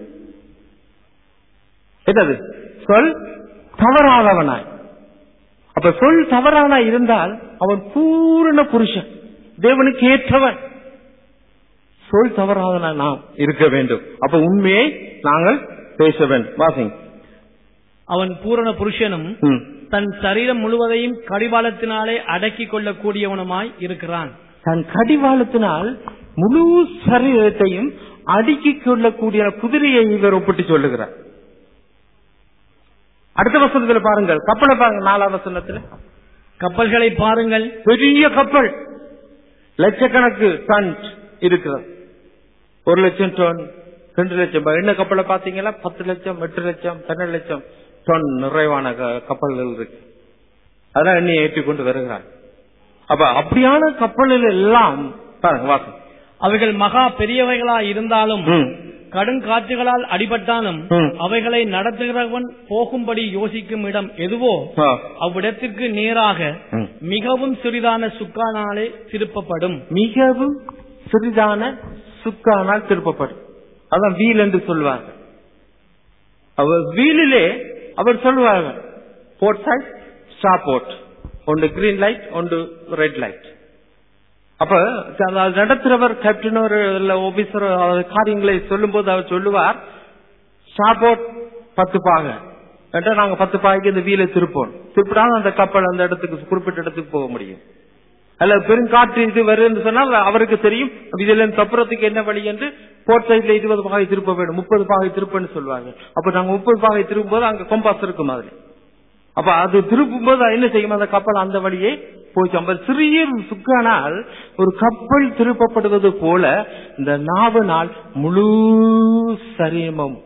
என்னது சொல் தவறாதவனாய் அப்ப சொல் தவறானாய் இருந்தால் அவன் பூரண புருஷன் தேவனுக்கு ஏற்றவன் சொல் தவறாதவனாய் நாம் இருக்க வேண்டும் அப்ப உண்மையை நாங்கள் பேச வேண்டும் வாசிங் அவன் பூரண புருஷனும் ம். தன் சரீரம் முழுவதையும் கடிவாளத்தினாலே அடக்கிக் கொள்ளக்கூடியவனுமாய் இருக்கிறான் தன் கடிவாளத்தினால் முழு சரீரத்தையும் அடுக்கிக் கொள்ளக்கூடிய குதிரையை இவர் ஒப்பிட்டு சொல்லுகிறார் அடுத்த வசனத்துல பாருங்கள் கப்பலை பாருங்க நாலாவது வசனத்துல கப்பல்களை பாருங்கள் பெரிய கப்பல் லட்சக்கணக்கு டன் இருக்கிறது ஒரு லட்சம் டன் ரெண்டு லட்சம் என்ன கப்பலை பாத்தீங்களா பத்து லட்சம் எட்டு லட்சம் பன்னெண்டு லட்சம் டன் நிறைவான க- கப்பல்கள் இருக்கு அதான் எண்ணெயை ஏற்றிக்கொண்டு வருகிறார் அப்ப அப்படியான கப்பலில் எல்லாம் பாருங்க வாசம் அவைகள் மகா பெரியவைகளா இருந்தாலும் ம். கடுங்காற்றுகளால் அடிபட்டாலும் ம். அவைகளை நடத்துகிறவன் போகும்படி யோசிக்கும் இடம் எதுவோ ஆ. அவ்விடத்திற்கு நேராக ம். மிகவும் சிறிதான சுக்கானாலே திருப்பப்படும் மிகவும் சிறிதான சுக்கானால் திருப்பப்படும் அதான் வீல் என்று சொல்வார்கள் அவர் வீலிலே அவர் சொல்வார்கள் போர்ட் சைட் ஸ்டாப் போர்ட் ஒன்று கிரீன் லைட் ஒன்று ரெட் லைட் அப்ப அது நடத்துறவர் கேப்டன் ஒரு ஆபீசர் காரியங்களை சொல்லும்போது அவர் சொல்லுவார் ஸ்டாப் போர்ட் பத்து பாக என்றா நாங்க பத்து பாய்க்கு இந்த வீலை திருப்போம் திருப்பினாலும் அந்த கப்பல் அந்த இடத்துக்கு குறிப்பிட்ட இடத்துக்கு போக முடியும் அல்ல பெருங்காற்று இது வருதுன்னு சொன்னால் அவருக்கு தெரியும் இதுல இருந்து தப்புறதுக்கு என்ன வழி என்று போர்ட் சைட்ல இருபது பாகை திருப்ப வேண்டும் முப்பது பாகை திருப்பன்னு சொல்லுவாங்க அப்ப நாங்க முப்பது பாகை திருப்பும் போது அங்க கொம்பாஸ் இருக்கும் அதுல அப்ப அது திருப்பும் போது என்ன செய்யும் அந்த கப்பல் அந்த வழியே போச்சு அந்த சிறிய சுக்கானால் ஒரு கப்பல் திருப்பப்படுவது போல இந்த நாவனால் முழு சரீரமும்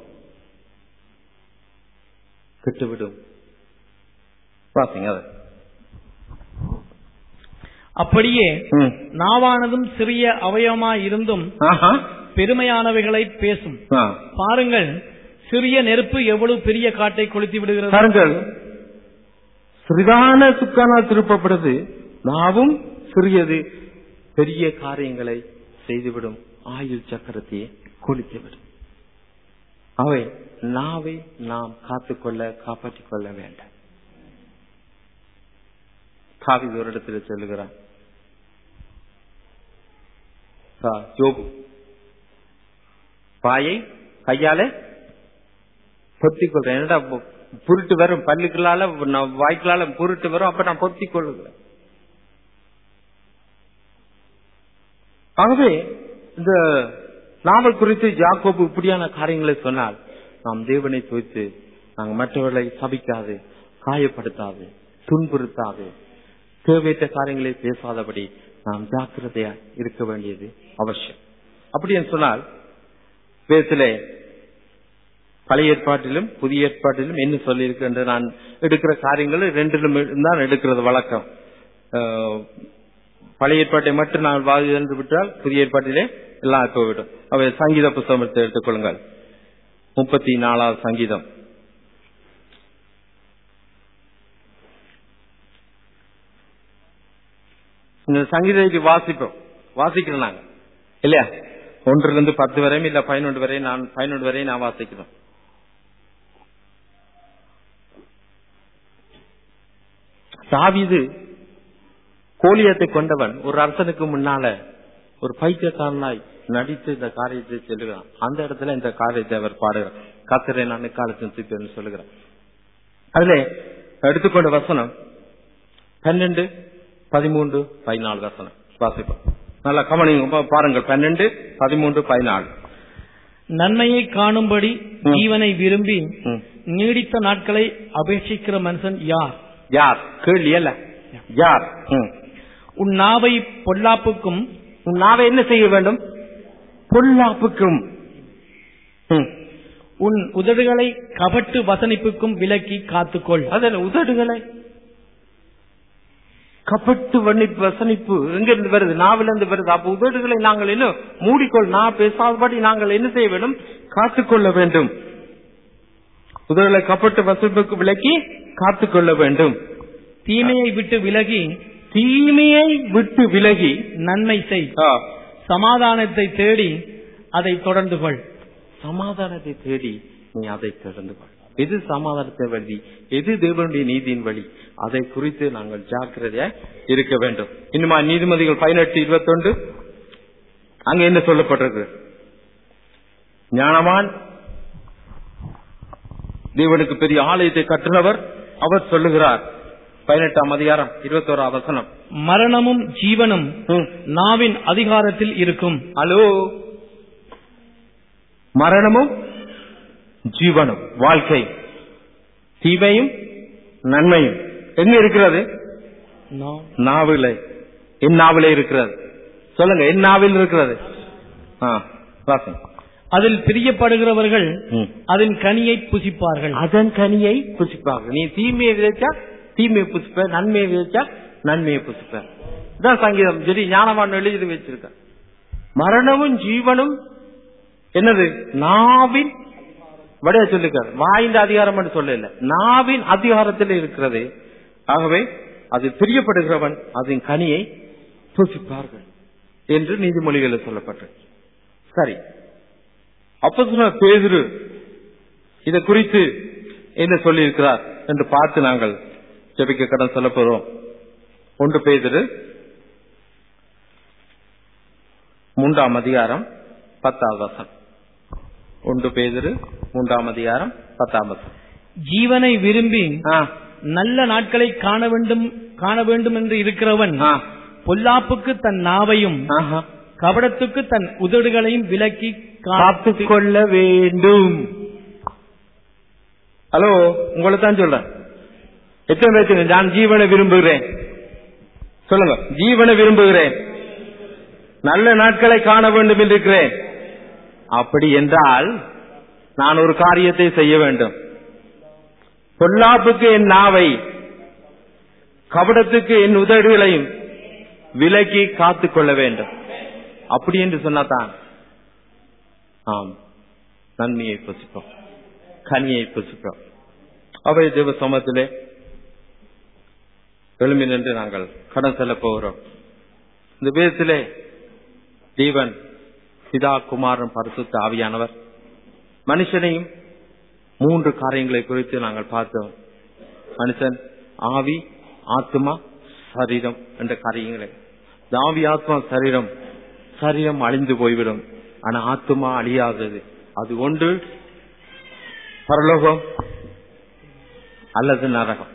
கெட்டுவிடும் பாத்தீங்க அதை அப்படியே ம். நாவானதும் சிறிய அவயவமாய் இருந்தும் ஆஹா. பெருமையானவைகளை பேசும் ஆ. பாருங்கள் சிறிய நெருப்பு எவ்வளவு பெரிய காட்டை கொளுத்தி விடுகிறது பாருங்கள் சிறிதான சுக்கானால் திருப்பப்படுது நாவும் சிறியது பெரிய காரியங்களை செய்துவிடும் ஆயுள் சக்கரத்தையே கொளுத்திவிடும் அவை நாவை நாம் காத்துக்கொள்ள காப்பாற்றிக் கொள்ள வேண்டாம் காவி ஒரு இடத்துல சொல்லுகிறான் ஆ, யோபு பாயை கையால பொத்திக் கொள்றேன் என்னடா பு- புருட்டு வரும் பல்லுக்களால நான் வாய்க்களால புருட்டு வரும் அப்ப நான் பொத்திக் கொள்ளுகிறேன் ஆகவே இந்த நாவல் குறித்து ஜாக்கோபு இப்படியான காரியங்களை சொன்னால் நாம் தேவனை துவைத்து நாங்கள் மற்றவர்களை சபிக்காது காயப்படுத்தாது துன்புறுத்தாது தேவையற்ற காரியங்களை பேசாதபடி நாம் ஜாக்கிரதையா இருக்க வேண்டியது அவசியம் அப்படி என்று சொன்னால் வேதத்திலே பழைய ஏற்பாட்டிலும் புதிய ஏற்பாட்டிலும் என்ன சொல்லியிருக்கு என்று நான் எடுக்கிற காரியங்கள் ரெண்டிலும் தான் எடுக்கிறது வழக்கம் அஹ், பழைய ஏற்பாட்டை மட்டும் நான் வாதி விட்டால் புதிய ஏற்பாட்டிலே எல்லாம் போய்விடும் அவை சங்கீத புத்தகத்தை எடுத்துக்கொள்ளுங்கள் முப்பத்தி நாலாவது சங்கீதம் இந்த சங்கீதத்தை வாசிப்போம் வாசிக்கிறோம் நாங்க இல்லையா ஒன்றுல இருந்து பத்து வரையும் இல்ல பதினொன்று வரை நான் பதினொன்று வரை நான் வாசிக்கிறோம் தாவீது கோலியத்தை கொண்டவன் ஒரு அரசனுக்கு முன்னால ஒரு பைத்தியக்காரனாய் நடித்து இந்த காரியத்தை சொல்லுகிறான் அந்த இடத்துல இந்த காரியத்தை அவர் பாடுகிறார் கத்திரை நான் காலத்தின் சிப்பேன்னு சொல்லுகிறார் அதுல எடுத்துக்கொண்ட வசனம் பன்னெண்டு பதிமூன்று பதினாலு வசனம் வாசிப்போம் நல்லா கவனிங்க பாருங்கள் பன்னெண்டு பதிமூன்று பதினாலு நன்மையை காணும்படி ம். ஜீவனை விரும்பி ம். நீடித்த நாட்களை அபேட்சிக்கிற மனுஷன் யார் யார் கேள்வி அல்ல யார் ம். உன் நாவை பொல்லாப்புக்கும் உன் நாவை என்ன செய்ய வேண்டும் பொல்லாப்புக்கும் ம். உன் உதடுகளை கபட்டு வசனிப்புக்கும் விலக்கி காத்துக்கொள் அதன் உதடுகளை கப்பட்டு வன்னிப்பு வசனிப்பு எங்க இருந்து வருது நாவில இருந்து வருது அப்ப உதடுகளை நாங்கள் என்ன மூடிக்கொள் நான் பேசாதபடி நாங்கள் என்ன செய்ய வேண்டும் காத்துக்கொள்ள வேண்டும் உதடுகளை கப்பட்டு வசனிப்புக்கு விலக்கி காத்துக்கொள்ள வேண்டும் தீமையை விட்டு விலகி தீமையை விட்டு விலகி நன்மை செய் ஆ, சமாதானத்தை தேடி அதை தொடர்ந்து கொள் சமாதானத்தை தேடி நீ அதை தொடர்ந்து கொள் எது சமாதானத்தை வழி எது தேவனுடைய நீதியின் வழி அதை குறித்து நாங்கள் ஜாக்கிரதையா இருக்க வேண்டும் இன்னுமா நீதிமதிகள் பதினெட்டு இருபத்தொன்று அங்க என்ன சொல்லப்பட்டிருக்கு ஞானவான் தேவனுக்கு பெரிய ஆலயத்தை கட்டினவர் அவர் சொல்லுகிறார் பதினெட்டாம் அதிகாரம் இருபத்தோரா வசனம் மரணமும் ஜீவனும் ம். நாவின் அதிகாரத்தில் இருக்கும் ஹலோ மரணமும் ஜீவனும் வாழ்க்கை தீமையும் நன்மையும் எங்க இருக்கிறது நா- நாவில என் நாவில இருக்கிறது சொல்லுங்க என் நாவில் இருக்கிறது ஆ, வாசிங்க. அதில் பிரியப்படுகிறவர்கள் ம். அதன் கனியை புசிப்பார்கள் அதன் கனியை புசிப்பாங்க நீ தீமையை விதைச்சா தீமையை புசிப்ப நன்மையை விதைச்சா நன்மையை புசிப்ப இதான் சங்கீதம் சரி ஞானவான் எழுதி வச்சிருக்க மரணமும் ஜீவனும் என்னது நாவின் வடைய சொல்லிருக்காரு வாய்ந்த அதிகாரம் என்று சொல்லல நாவின் அதிகாரத்தில் இருக்கிறது ஆகவே அது பிரியப்படுகிறவன் அதன் கனியை புசிப்பார்கள் என்று நீதிமொழிகளில் சொல்லப்பட்டது சரி அப்போ பேதுரு இதை குறித்து என்ன சொல்லியிருக்கிறார் என்று பார்த்து நாங்கள் ஜெபிக்க கடன் சொல்ல போறோம் ஒன்று பேதிரு மூன்றாம் அதிகாரம் பத்தாவது வசனம் ஒன்று பேதிரு மூன்றாம் அதிகாரம் பத்தாம் வசனம் ஜீவனை விரும்பி ஆ, நல்ல நாட்களை காண வேண்டும் காண வேண்டும் என்று இருக்கிறவன் ஆ, பொல்லாப்புக்கு தன் நாவையும் ஆஹா. கபடத்துக்கு தன் உதடுகளையும் விலக்கி காத்துக் கொள்ள வேண்டும் ஹலோ உங்களை தான் சொல்றேன் எத்தனை பேருக்கு நான் ஜீவனை விரும்புகிறேன் சொல்லுங்க ஜீவனை விரும்புகிறேன் நல்ல நாட்களை காண வேண்டும் என்று இருக்கிறேன் அப்படி என்றால் நான் ஒரு காரியத்தை செய்ய வேண்டும் பொல்லாப்புக்கு என் நாவை கபடத்துக்கு என் உதடுகளையும் விலக்கி காத்துக் கொள்ள வேண்டும் அப்படி என்று சொன்னாதான் ஆம் நன்மையை புசிப்போம் கனியை புசிப்போம் அவை தேவ சமத்திலே எழுமி நின்று நாங்கள் கடன் செல்ல போகிறோம் இந்த வேதத்திலே தேவன் பிதா குமாரன் பரிசுத்த ஆவியானவர் மனுஷனையும் மூன்று காரியங்களை குறித்து நாங்கள் பார்த்தோம் மனுஷன் ஆவி ஆத்மா சரீரம் என்ற காரியங்களை இந்த ஆவி ஆத்மா சரீரம் சரீரம் அழிந்து போய்விடும் ஆனா ஆத்மா அழியாதது அது ஒன்று பரலோகம் அல்லது நரகம்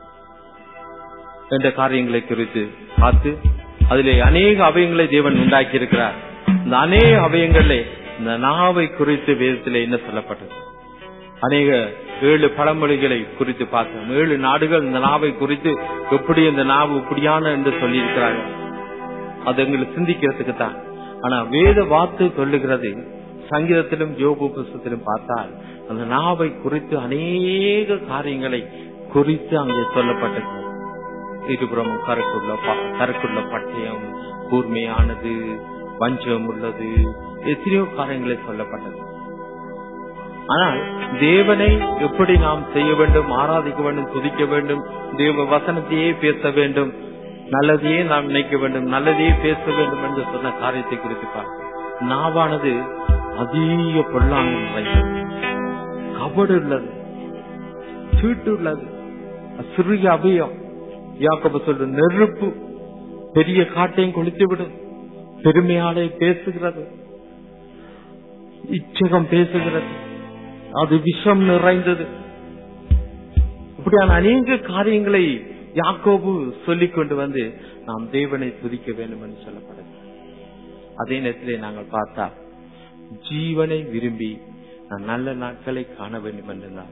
என்ற காரியங்களை குறித்து பார்த்து அதிலே அநேக அவயங்களை தேவன் உண்டாக்கி இருக்கிறார் இந்த அநேக அவயங்களே இந்த நாவை குறித்து வேதத்திலே என்ன சொல்லப்பட்டது அநேக ஏழு பழமொழிகளை குறித்து பார்த்தோம் ஏழு நாடுகள் இந்த நாவை குறித்து எப்படி இந்த நாவு இப்படியான என்று சொல்லியிருக்கிறார்கள் அது எங்களை சிந்திக்கிறதுக்கு தான் ஆனா வேத வார்த்தை சொல்லுகிறது சங்கீதத்திலும் யோபு புஸ்தத்திலும் பார்த்தால் அந்த நாவை குறித்து அநேக காரியங்களை குறித்து அங்கே சொல்லப்பட்டிருக்கிறது இருபுறமும் கருக்குள்ள ப- கருக்குள்ள பட்டயம் கூர்மையானது வஞ்சம் உள்ளது எத்தனையோ காரியங்களை சொல்லப்பட்டது ஆனால் தேவனை எப்படி நாம் செய்ய வேண்டும் ஆராதிக்க வேண்டும் துதிக்க வேண்டும் தேவ வசனத்தையே பேச வேண்டும் நல்லதையே நாம் நினைக்க வேண்டும் நல்லதையே பேச வேண்டும் என்று சொன்ன காரியத்தை குறித்து பார்க்க நாவானது அதிக பொல்லாங்கு நிறைந்தது கபடு உள்ளது சீட்டு உள்ளது சிறிய அபயம் யாக்கப சொல்ற நெருப்பு பெரிய காட்டையும் கொளுத்து விடும் பெருமையாலே பேசுகிறது இச்சகம் பேசுகிறது அது விஷம் நிறைந்தது இப்படியான அநேக காரியங்களை யாக்கோபு சொல்லிக் கொண்டு வந்து நாம் தேவனை துதிக்க வேண்டும் என்று சொல்லப்படுது அதே நேரத்திலே நாங்கள் பார்த்தா ஜீவனை விரும்பி நான் நல்ல நாட்களை காண வேண்டும் என்று நான்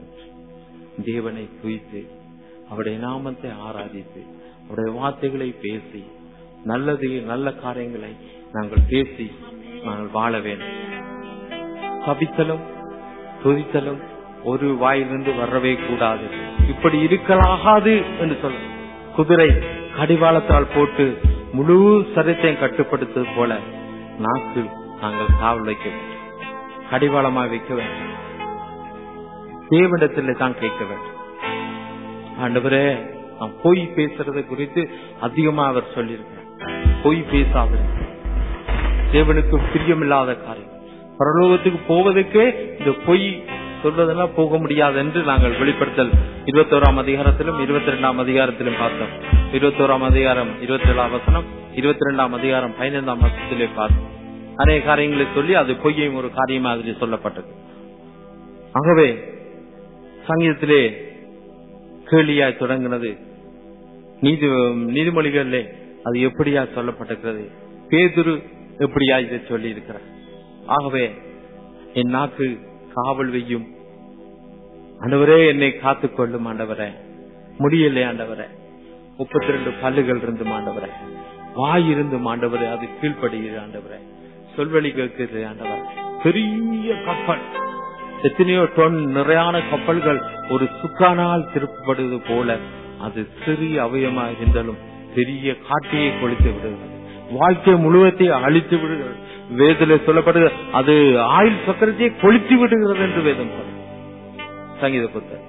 தேவனை துதித்து அவருடைய நாமத்தை ஆராதித்து அவருடைய வார்த்தைகளை பேசி நல்லது நல்ல காரியங்களை நாங்கள் பேசி நாங்கள் வாழ வேண்டும் சபித்தலும் துதித்தலும் ஒரு வாயிலிருந்து வரவே கூடாது இப்படி இருக்கலாகாது என்று சொல்ல குதிரை கடிவாளத்தால் போட்டு முழு சரத்தையும் கட்டுப்படுத்தது போல நாக்கு நாங்கள் காவல் வைக்க வேண்டும் கடிவாளமா வைக்க வேண்டும் தேவனிடத்திலே தான் கேட்க வேண்டும் ஆண்டவரே நான் பொய் பேசுறதை குறித்து அதிகமா அவர் சொல்லியிருக்கிறார் பொய் பேசாத தேவனுக்கு பிரியமில்லாத காரியம் பரலோகத்துக்கு போவதற்கே இந்த பொய் சொல்வதெல்லாம் போக முடியாது என்று நாங்கள் வெளிப்படுத்தல் இருபத்தோராம் அதிகாரத்திலும் இருபத்தி ரெண்டாம் அதிகாரத்திலும் பார்த்தோம் இருபத்தோராம் அதிகாரம் இருபத்தி ஏழாம் வசனம் இருபத்தி ரெண்டாம் அதிகாரம் பதினைந்தாம் வசனத்திலே பார்த்தோம் அநேக காரியங்களை சொல்லி அது பொய்யையும் ஒரு காரியம் மாதிரி சொல்லப்பட்டது ஆகவே சங்கீதத்திலே கேலியாய் தொடங்கினது நீதி நீதிமொழிகளிலே அது எப்படியா சொல்லப்பட்டிருக்கிறது பேதுரு எப்படியா இதை சொல்லி இருக்கிறார் ஆகவே என் நாக்கு காவல் வையும் ஆண்டவரே என்னை காத்துக் கொள்ளும் ஆண்டவரே முடியலை ஆண்டவரே முப்பத்தி ரெண்டு பல்லுகள் இருந்தும் ஆண்டவரே வாய் இருந்தும் ஆண்டவரே அது கீழ்ப்படுகிறது ஆண்டவரே சொல்வழி கேட்கிறது ஆண்டவர் பெரிய கப்பல் எத்தனையோ டொன் நிறையான கப்பல்கள் ஒரு சுக்கானால் திருப்பப்படுவது போல அது சிறிய அவயமாக இருந்தாலும் பெரிய காட்டையை கொளுத்து விடுகிறது வாழ்க்கை முழுவதை அழித்து விடுகிறது வேதல சொல்லப்படுகிறது அது ஆயுள் சக்கரத்தையே கொளுத்தி விடுகிறது என்று வேதம் சொல்லும் சங்கீத புத்தர்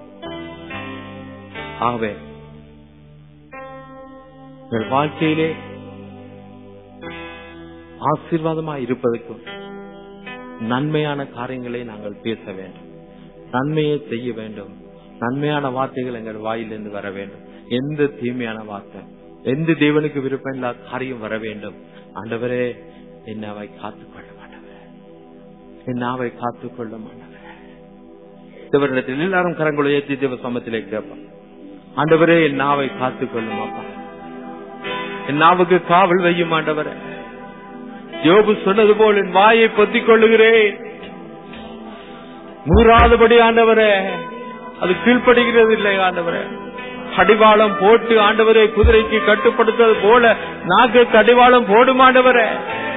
ஆகவே உங்கள் வாழ்க்கையிலே ஆசீர்வாதமா இருப்பதற்கும் நன்மையான காரியங்களை நாங்கள் பேச வேண்டும் நன்மையை செய்ய வேண்டும் நன்மையான வார்த்தைகள் எங்கள் வாயிலிருந்து வர வேண்டும் எந்த தீமையான வார்த்தை எந்த தேவனுக்கு விருப்பம் இல்லாத காரியம் வர வேண்டும் ஆண்டவரே என்னவை காத்துக்கொள்ள மாட்டவரே என்னாவை காத்துக்கொள்ள மாட்டவரே தேவனிடத்தில் எல்லாரும் கரங்களை ஏற்றி தேவ சமத்திலே கேட்பான் ஆண்டவரே என் நாவை காத்துக்கொள்ளும் அப்பா என் நாவுக்கு காவல் வையும் ஆண்டவரே யோபு சொன்னது போல் என் வாயை பொத்திக் கொள்ளுகிறேன் மூறாதபடி ஆண்டவரே அது கீழ்ப்படுகிறது இல்லை ஆண்டவரே கடிவாளம் போட்டு ஆண்டவரே குதிரைக்கு கட்டுப்படுத்தது போல நாக்கு கடிவாளம் போடும் ஆண்டவரே